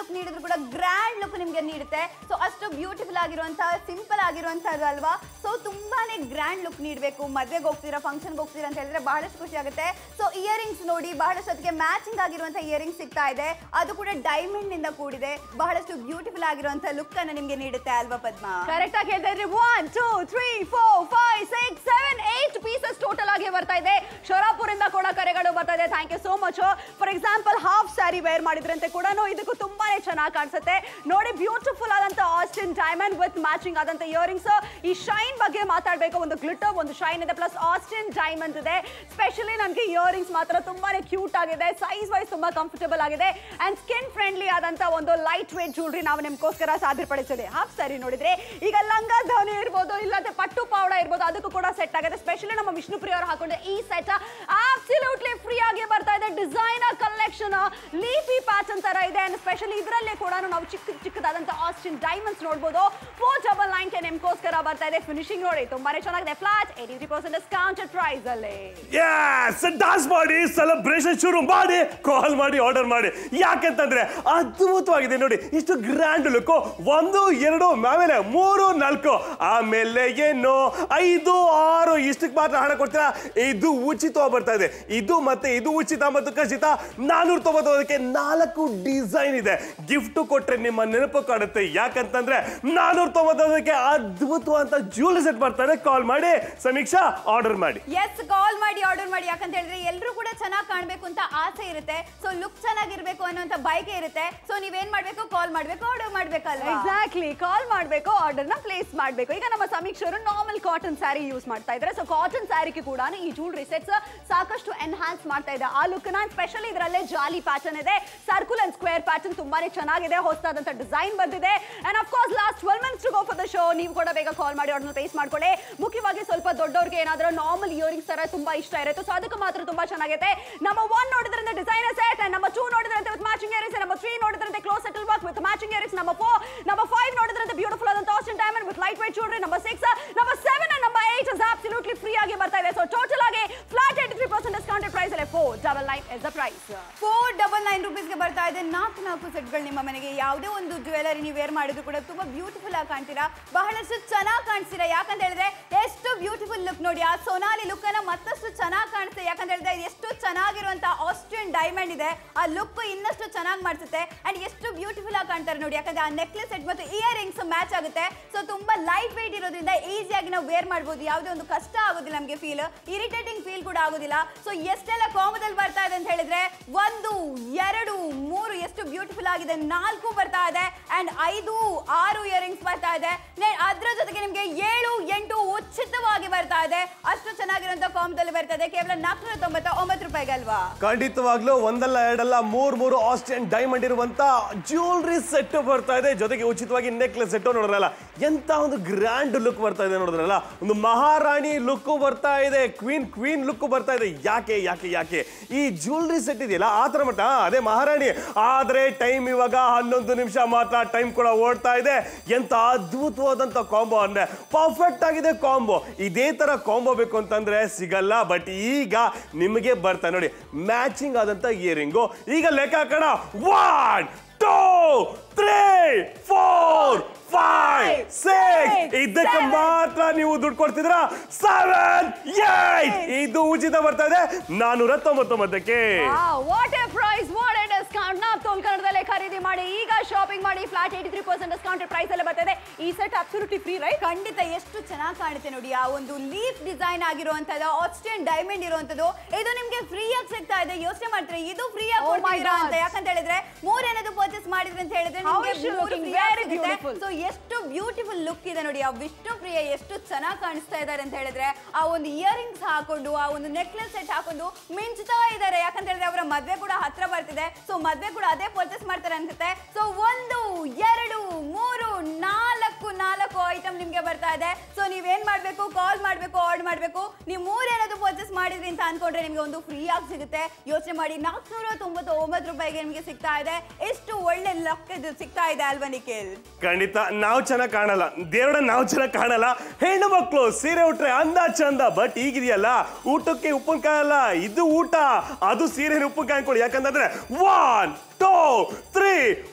ಲುಕ್ ನೀಡಿದ್ರು ಕೂಡ ಗ್ರ್ಯಾಂಡ್ ಲುಕ್ ನಿಮ್ಗೆ ನೀಡುತ್ತೆ ಸೊ ಅಷ್ಟು ಬ್ಯೂಟಿಫುಲ್ ಆಗಿರುವಂತಹ ಸಿಂಪಲ್ ಆಗಿರುವಂತಹದ್ದು ಅಲ್ವಾ ಸೊ ತುಂಬಾನೇ ಗ್ರ್ಯಾಂಡ್ ಲುಕ್ ನೀಡಬೇಕು ಮದ್ವೆಗೆ ಹೋಗ್ತೀರಾ ಫಂಕ್ಷನ್ಗೆ ಹೋಗ್ತೀರಾ ಅಂತ ಹೇಳಿದ್ರೆ ಬಹಳಷ್ಟು ಖುಷಿ ಆಗುತ್ತೆ ಸೊ ಇಯರಿಂಗ್ಸ್ ನೋಡಿ ಬಹಳಷ್ಟು ಅದಕ್ಕೆ ಮ್ಯಾಚಿಂಗ್ ಆಗಿರುವಂತಹ ಇಯರಿಂಗ್ಸ್ ಸಿಗ್ತಾ ಇದೆ ಅದು ಕೂಡ ಡೈಮಂಡ್ ನಿಂದ ಕೂಡಿದೆ ಬಹಳಷ್ಟು ಬ್ಯೂಟಿಫುಲ್ ಆಗಿರುವಂತಹ ಲುಕ್ ಅನ್ನ ನಿಮ್ಗೆ ನೀಡುತ್ತೆ ಅಲ್ವಾ ಪದ್ಮ ಕರೆಕ್ಟ್ ಆಗಿ ಹೇಳ್ತಾ ಇದ್ರಿ one two three four five six seven eight pieces total ಆಗಿ ಬರ್ತಾ ಇದೆ ಶೋರಾಪುರ್ ಇಂದ ಕೂಡ ಕರೆಗಳು ಬರ್ತಾ ಇದೆ thank you so much for example half sari wear ಮಾಡಿದ್ರಂತೆ ಕೂಡ ಇದಕ್ಕೂ ತುಂಬಾನೇ ಚೆನ್ನಾಗಿ ಕಾಣಿಸುತ್ತೆ ನೋಡಿ ಬ್ಯೂಟಿಫುಲ್ ಆದಂತ ಆಸ್ಟಿನ್ ಡೈಮಂಡ್ ವಿತ್ ಮ್ಯಾಚಿಂಗ್ ಆದಂತ ಇಯರಿಂಗ್ಸ್ ಈ ಶೈನ್ ಬಗ್ಗೆ ಮಾತಾಡಬೇಕು ಒಂದು ಗ್ಲಿಟರ್ ಒಂದು ಶೈನ್ ಇದೆ ಪ್ಲಸ್ ಆಸ್ಟಿನ್ ಡೈಮಂಡ್ ಇದೆ ಸ್ಪೆಷಲಿ ನನಗೆ ಇಯರಿಂಗ್ಸ್ ಮಾತ್ರ ತುಂಬಾನೇ ಕ್ಯೂಟ್ ಆಗಿದೆ ಸೈಜ್ ವೈಸ್ ತುಂಬಾ ಕಂಫರ್ಟಬಲ್ ಆಗಿದೆ ಅಂಡ್ ಸ್ಕಿನ್ ಫ್ರೆಂಡ್ಲಿ ಆದಂತ ಒಂದು ಲೈಟ್ ವೇಟ್ ಜ್ಯೂಲ್ರಿ ನಾವು ನಿಮ್ಗೋಸ್ಕರ ಸಾಧ್ಯಪಡಿಸಿದೆ ಹಾಫ್ ಸ್ಯಾರಿ ನೋಡಿದ್ರೆ ಈಗ ಲಂಗ ಧವನಿ ಇರ್ಬೋದು ಇಲ್ಲದೆ ಪಟ್ಟು ಪಾವಡ ಇರ್ಬೋದು ಅದಕ್ಕೂ ಕೂಡ ಸೆಟ್ ಆಗಿದೆ ಸ್ಪೆಷಲಿ ನಮ್ಮ ವಿಷ್ಣುಪ್ರಿಯ ಅವರು ಹಾಕೊಂಡ್ರೆ ಈ ಸೆಟ್ ಆಬ್ಸಲ್ಯೂಟ್ಲಿ ಫ್ರೀ ಆಗಿ ಬರ್ತಾ ಇದೆ ಡಿಸೈನರ್ ಕಲೆಕ್ಷನ್ ಲೀಫಿ ಪ್ಯಾಟರ್ನ್ ತರ ಇದೆ ಅಂಡ್ ಸ್ಪೆಷಲಿ ಇದರಲ್ಲೇ ಕೂಡ ನಾವು ಚಿಕ್ಕ ಚಿಕ್ಕದಾದಂತ ಆಸ್ಟಿನ್ ಡೈಮಂಡ್ಸ್ ನೋಡಬಹುದು ಫೋರ್ ಡಬಲ್ ನೈನ್ ಗೆ ನಿಮ್ಗೋಸ್ಕರ ಬರ್ತಾ ಇದೆ ಫಿನಿಶಿಂಗ್ ನೋಡಿ ತುಂಬಾನೇ ಚೆನ್ನಾಗಿದೆ flat eighty three percent discounted price ಅಲ್ಲಿ ಎಸ್ ಡಾನ್ಸ್ ಮಾಡಿ ಸೆಲೆಬ್ರೇಷನ್ ಶುರು ಮಾಡಿ ಕಾಲ್ ಮಾಡಿ ಆರ್ಡರ್ ಮಾಡಿ ಯಾಕೆಂತಂದ್ರೆ ಅದ್ಭುತವಾಗಿದೆ ನೋಡಿ ಇಷ್ಟು ಗ್ರ್ಯಾಂಡ್ ಲುಕ್ ಒಂದು ಎರಡು ಆಮೇಲೆ ಮೂರು ನಾಲ್ಕು ಆಮೇಲೆ ಏನು ಐದು ಆರು ಇಷ್ಟಕ್ಕೆ ಮಾತ್ರ ಹಣ ಕೊಡ್ತೀರಾ ಇದು ಉಚಿತವಾಗಿ ಬರ್ತಾ ಇದೆ ಇದು ಮತ್ತೆ ಇದು ಉಚಿತ ಮತ್ತು ಖಚಿತ ನಾನೂರ ತೊಂಬತ್ತೊಂದಕ್ಕೆ ನಾಲ್ಕು ಡಿಸೈನ್ ಇದೆ ಗಿಫ್ಟ್ ಕೊಟ್ರೆ ನಿಮ್ಮ ನೆನಪು ಕಾಡುತ್ತೆ ಯಾಕಂತಂದ್ರೆ ನಾನೂರ ತೊಂಬತ್ತೊಂದಕ್ಕೆ ಅದ್ಭುತವಾದ ಜ್ಯೂವೆಲ್ ಸೆಟ್ ಬರ್ತಾರೆ ಕಾಲ್ ಮಾಡಿ ಸಮೀಕ್ಷಾ ಆರ್ಡರ್ ಮಾಡಿ ಎಸ್ ಕಾಲ್ ಮಾಡಿ ಆರ್ಡರ್ ಮಾಡಿ ಯಾಕಂತ ಹೇಳಿದ್ರೆ ಎಲ್ಲರೂ ಕೂಡ ಚೆನ್ನಾಗಿ ಕಾಣಬೇಕು ಅಂತ ಆಸೆ ಇರುತ್ತೆ ಸೊ ಲುಕ್ ಚೆನ್ನಾಗಿರ್ಬೇಕು ಅನ್ನೋಂಥ ಬಯಕೆ ಇರುತ್ತೆ ಸೊ ನೀವೇನ್ ಮಾಡ್ಬೇಕು ಕಾಲ್ ಮಾಡ್ಬೇಕು ಆರ್ಡರ್ ಮಾಡ್ಬೇಕಲ್ವಾ ಎಕ್ಸಾಕ್ಟ್ಲಿ ಕಾಲ್ ಮಾಡಬೇಕು ಆರ್ಡರ್ ನ ಪ್ಲೇಸ್ ಮಾಡಬೇಕು ಈಗ ನಮ್ಮ ಸಮೀಕ್ಷರು ನಾರ್ಮಲ್ ಕಾಟನ್ ಸ್ಯಾರಿ ಯೂಸ್ ಮಾಡ್ತಾ ಇದ್ದಾರೆ ಸೊ ಕಾಟನ್ ಸ್ಯಾರಿಗೆ ಕೂಡ ಈ ಜ್ಯೂಲ್ರಿ ಸೆಟ್ಸ್ ಸಾಕಷ್ಟು ಎನ್ಹಾನ್ಸ್ ಮಾಡ್ತಾ ಇದೆ ಆ ಲುಕ್ ನ ಸ್ಪೆಷಲ್ ಇದರಲ್ಲೇ ಜಾಲಿ ಪ್ಯಾಟರ್ನ್ ಇದೆ ಸರ್ಕಲ್ ಅಂಡ್ ಸ್ಕ್ವೇರ್ ಪ್ಯಾಟರ್ನ್ ತುಂಬಾನೇ ಚೆನ್ನಾಗಿದೆ ಹೊಸದಾದಂತ ಡಿಸೈನ್ ಬಂದಿದೆ and of course last twelve minutes to go for the show ನೀವು ಕೂಡ ಬೇಗ ಕಾಲ್ ಮಾಡಿ ಅವ್ರನ್ನ ಪ್ಲೇಸ್ ಮಾಡ್ಕೊಳ್ಳಿ ಮುಖ್ಯವಾಗಿ ಸ್ವಲ್ಪ ದೊಡ್ಡವ್ರಿಗೆ ಏನಾದ್ರೂ ನಾರ್ಮಲ್ ಇಯರಿಂಗ್ಸ್ ತರ ತುಂಬಾ ಇಷ್ಟ ಇರುತ್ತೆ ಸೊ ಅದಕ್ಕೆ ಮಾತ್ರ ತುಂಬಾ ಚೆನ್ನಾಗಿದೆ ನಮ್ಮ ಒನ್ ನೋಡಿದ್ರಂತೆ ಡಿಸೈನರ್ ಸೆಟ್ ನಮ್ಮ ಟೂ ನೋಡಿದ್ರಂತೆ ವಿತ್ ಮ್ಯಾಚಿಂಗ್ ಇಯರಿಂಗ್ಸ್ ನಮ್ಮ ತ್ರೀ ನೋಡಿದ್ರಂತೆ close settle work with matching earrings ನಮ್ಮ ಫೋರ್ ನಮ್ಮ ಫೈವ್ ನೋಡಿದ್ರಂತೆ ಬ್ಯೂಟಿಫುಲ್ ಆದಂತ Austrian diamond with light weight jewellery ನಮ್ಮ ಸಿಕ್ಸ್ ನಮ್ಮ ಸೆವೆನ್ ಅಂಡ್ ನಮ್ಮ ಏಟ್ ಇಸ್ ಅಬ್ಸಲ್ಯೂಟ್ಲಿ ಫ್ರೀ ಆಗಿ ಬರ್ತಾ ಇದೆ ಸೊ ಟೋಟಲ್ ಆಗಿ flat eighty three percent discounted price ಅಲ್ಲಿ four double nine is the price four double nine ರುಪೀಸ್ಗೆ ಬರ್ತಾ ಇದೆ ನಾಲ್ಕು ನಾಲ್ಕು ಸೆಟ್ಗಳು ನಿಮ್ಮ ಮನೆಗೆ ಯಾವುದೇ ಒಂದು ಜ್ಯುವೆಲರಿ ನೀವು ವೇರ್ ಮಾಡಿದ್ರು ಕೂಡ ತುಂಬಾ ಬ್ಯೂಟಿಫುಲ್ ಆಗಿ ಕಾಣ್ತೀರಾ ಬಹಳಷ್ಟು ಚೆನ್ನಾಗಿ ಕಾಣಿಸ್ತೀರಾ ಯಾಕಂತ ಹೇಳಿದ್ರೆ ಎಷ್ಟು ಬ್ಯೂಟಿಫುಲ್ ಲುಕ್ ನೋಡಿ ಆ ಸೊನಾಲಿ ಲುಕ್ ಅನ್ನ ಮತ್ತಷ್ಟು ಚೆನ್ನಾಗಿ ಕಾಣಿಸುತ್ತೆ ಯಾಕಂತ ಹೇಳಿದ್ರೆ ಎಷ್ಟು ಚೆನ್ನಾಗಿರುವಂತ ಆಸ್ಟ್ರಿಯನ್ ಡೈಮಂಡ್ ಇದೆ ಆ ಲುಕ್ ಇನ್ನಷ್ಟು ಚೆನ್ನಾಗಿ ಮಾಡಿಸುತ್ತೆ ಅಂಡ್ ಎಷ್ಟು ಬ್ಯೂಟಿಫುಲ್ ಆಗಿ ಕಾಣ್ತಾರೆ ನೋಡಿ ಯಾಕಂದ್ರೆ ಆ ನೆಕ್ಲೆಸ್ ಸೆಟ್ ಮತ್ತು ಇಯರಿಂಗ್ಸ್ ಮ್ಯಾಚ್ ಆಗುತ್ತೆ ಸೊ ತುಂಬಾ ಲೈಟ್ ವೆಯ್ಟ್ ಇರೋದ್ರಿಂದ ಈಸಿಯಾಗಿ ನಾವು ವೇರ್ ಮಾಡ್ಬೋದು ಯಾವುದೇ ಒಂದು ಕಷ್ಟ ಆಗೋದಿಲ್ಲ ನಮಗೆ ಫೀಲ್ ಇರಿಟೇಟಿಂಗ್ ಫೀಲ್ ಕೂಡ ಆಗೋದಿಲ್ಲ ಸೊ ಎಷ್ಟೆಲ್ಲ ಕಾಮದಲ್ಲಿ ಬರ್ತಾ ಇದೆ ಅಂತ ಹೇಳಿದ್ರೆ ಒಂದು ಎರಡು ಮೂರು ಎಷ್ಟು ಬ್ಯೂಟಿಫುಲ್ ಆಗಿದೆ ನಾಲ್ಕು ಬರ್ತಾ ಇದೆ ಅಂಡ್ ಐದು ಆರು ಇಯರಿಂಗ್ಸ್ ಬರ್ತಾ ಇದೆ ನೆ- ಅದ್ರ ಜೊತೆಗೆ ನಿಮಗೆ ಏಳು ಎಂಟು ಉಚಿತವಾಗಿ ಬರ್ತಾ ಇದೆ ಅಷ್ಟು ಚೆನ್ನಾಗಿರುವಂತ ಕಾಮದಲ್ಲಿ ಬರ್ತಾ ಇದೆ ಕೇವಲ ನಾಲ್ಕುನೂರ ತೊಂಬತ್ತ ಒಂಬತ್ತು ರೂಪಾಯಿಗೆ ಅಲ್ವಾ ಖಂಡಿತವಾಗ್ಲೂ ಒಂದಲ್ಲ ಎರಡಲ್ಲ ಮೂರ್ ಮೂರು ಆಸ್ಟ್ರಿಯನ್ ಡೈಮಂಡ್ ಇರುವಂತ ಜ್ಯುವೆಲ್ರಿ ಸೆಟ್ ಬರ್ತಾ ಇದೆ ಜೊತೆಗೆ ಉಚಿತವಾಗಿ ನೆಕ್ಲೆಸ್ ಸೆಟ್ ನೋಡಿದ್ರಲ್ಲ ಎಂತ ಒಂದು ಗ್ರ್ಯಾಂಡ್ ಲುಕ್ ಬರ್ತಾ ಇದೆ ನೋಡಿದ್ರಲ್ಲ ಒಂದು ಮಹಾರಾಣಿ ಲುಕ್ ಬರ್ತಾ ಇದೆ ಕ್ವೀನ್ ಕ್ವೀನ್ ಲುಕ್ ಬರ್ತಾ ಇದೆ ಯಾಕೆ ಯಾಕೆ ಯಾಕೆ ಈ ಜ್ಯುವೆಲ್ರಿ ಸೆಟ್ ಇದೆಯಲ್ಲ ಆ ತರ ಮಟ್ಟ ಅದೇ ಮಹಾರಾಣಿ ಆದ್ರೆ ಟೈಮ್ ಇವಾಗ ಹನ್ನೊಂದು ನಿಮಿಷ ಮಾತ್ರ ಟೈಮ್ ಕೂಡ ಓಡ್ತಾ ಇದೆ ಎಂತ ಅದ್ಭುತವಾದಂತ ಕಾಂಬೋ ಅಂದ್ರೆ ಪರ್ಫೆಕ್ಟ್ ಆಗಿದೆ ಕಾಂಬೋ ಇದೇ ತರ ಕಾಂಬೋ ಬೇಕು ಅಂತಂದ್ರೆ ಸಿಗಲ್ಲ ಬಟ್ ಈಗ ನಿಮಗೆ ಬರ್ತಾ ನೋಡಿ ಮ್ಯಾಚಿಂಗ್ ಆದಂತ ಇಯರಿಂಗು ಈಗ ಲೆಕ್ಕ ಹಾಕೋಣ one two three four five six ಇದಕ್ಕೆ ಮಾತ್ರ ನೀವು ದುಡ್ಡು ಕೊಡ್ತಿದ್ರ ಸೆವೆನ್ ಏಟ್ ಇದು ಉಚಿತ ಬರ್ತಾ ಇದೆ ನಾನೂರ ತೊಂಬತ್ತೊಂಬತ್ತಕ್ಕೆ what a price what a discount ನಾವು ತೋಲ್ ಕನ್ನಡದಲ್ಲೇ ಖರೀದಿ ಮಾಡಿ ಈಗ ಶಾಪಿಂಗ್ ಮಾಡಿ flat eighty three percent discounted price ಅಲ್ಲೇ ಬರ್ತಾ ಇದೆ ಈ ಸೆಟ್ ಅಬ್ಸಲ್ಯೂಟ್ಲಿ ಫ್ರೀ ರೈಟ್ ಖಂಡಿತ ಎಷ್ಟು ಚೆನ್ನಾಗಿ ಕಾಣುತ್ತೆ ನೋಡಿ ಆ ಒಂದು ಲೀಫ್ ಡಿಸೈನ್ ಆಗಿರುವಂತದ್ದು ಆಸ್ಟ್ರಿಯನ್ ಡೈಮಂಡ್ ಇರುವಂತದ್ದು ಇದು ನಿಮ್ಗೆ ಫ್ರೀ ಆಗಿ ಸಿಗ್ತಾ ಇದೆ ಯೋಚನೆ ಮಾಡ್ತೀರಾ ಇದು ಫ್ರೀ ಆಗಿ Oh my ಕೊಡ್ತೀರಾ God. ಅಂತ ಯಾಕಂತ ಹೇಳಿದ್ರೆ ಮೂರೇನದು ಪರ್ಚೇಸ್ ಮಾಡಿದ್ರೆ ಅಂತ ಹೇಳಿದ್ರೆ How ನಿಮ್ಗೆ is she ಮೂರು looking? free ಆಗಿ Very ಸಿಗುತ್ತೆ. beautiful. So ಎಷ್ಟು ಬ್ಯೂಟಿಫುಲ್ ಲುಕ್ ಇದೆ ನೋಡಿ ಆ ವಿಷ್ಣು ಪ್ರಿಯ ಎಷ್ಟು ಚೆನ್ನಾಗಿ ಕಾಣಿಸ್ತಾ ಇದ್ದಾರೆ ಅಂತ ಹೇಳಿದ್ರೆ ಆ ಒಂದು ಇಯರಿಂಗ್ಸ್ ಹಾಕೊಂಡು ಆ ಒಂದು ನೆಕ್ಲೆಸ್ ಸೆಟ್ ಹಾಕೊಂಡು ಮಿಂಚ್ತಾ ಇದ್ದಾರೆ ಯಾಕಂತ ಹೇಳಿದ್ರೆ ಅವರ ಮದ್ವೆ ಕೂಡ ಹತ್ರ ಬರ್ತಿದೆ ಸೊ ಮದ್ವೆ ಕೂಡ ಅದೇ ಪರ್ಚೇಸ್ ಮಾಡ್ತಾರೆ ಅನ್ಸುತ್ತೆ ಸೊ ಒಂದು ಎರಡು ಮೂರು ನಾಲ್ಕು ನಾಲ್ಕು ಐಟಮ್ ನಿಮ್ಗೆ ಬರ್ತಾ ಇದೆ ಸೊ ನೀವೇನ್ ಮಾಡ್ಬೇಕು ಕಾಲ್ ಮಾಡ್ಬೇಕು ಆರ್ಡರ್ ಮಾಡ್ಬೇಕು ನೀವು ಮೂರೇನಾದ್ರು ಪರ್ಚೇಸ್ ಮಾಡಿದ್ರಿ ಅಂತ ಅನ್ಕೊಂಡ್ರೆ ನಿಮ್ಗೆ ಒಂದು ಫ್ರೀ ಆಗಿ ಸಿಗುತ್ತೆ ಯೋಚನೆ ಮಾಡಿ ನಾಲ್ಕುನೂರ ತೊಂಬತ್ತು ಒಂಬತ್ತು ರೂಪಾಯಿಗೆ ನಿಮ್ಗೆ ಸಿಗ್ತಾ ಇದೆ ಎಷ್ಟು ಒಳ್ಳೆ ಲಕ್ ಇದು ಸಿಗ್ತಾ ಇದೆ ಅಲ್ವಾ ನಿಖಿಲ್ ಖಂಡಿತ ನಾವು ಚೆನ್ನಾಗಿ ಕಾಣಲ್ಲ ದೇವರ ನಾವು ಚೆನ್ನಾಗಿ ಕಾಣಲ್ಲ ಹೆಣ್ಣು ಮಕ್ಕಳು ಸೀರೆ ಉಟ್ರೆ ಅಂದ ಚಂದ ಬಟ್ ಈಗಿದೆಯಲ್ಲ ಊಟಕ್ಕೆ ಉಪ್ಪಿನಕಾಯಿ ಅಲ್ಲ ಇದು ಊಟ ಅದು ಸೀರೆ ಉಪ್ಪಿನಕಾಯಿ ಅನ್ಕೊಳ್ಳಿ ಯಾಕಂತಂದ್ರೆ one two three four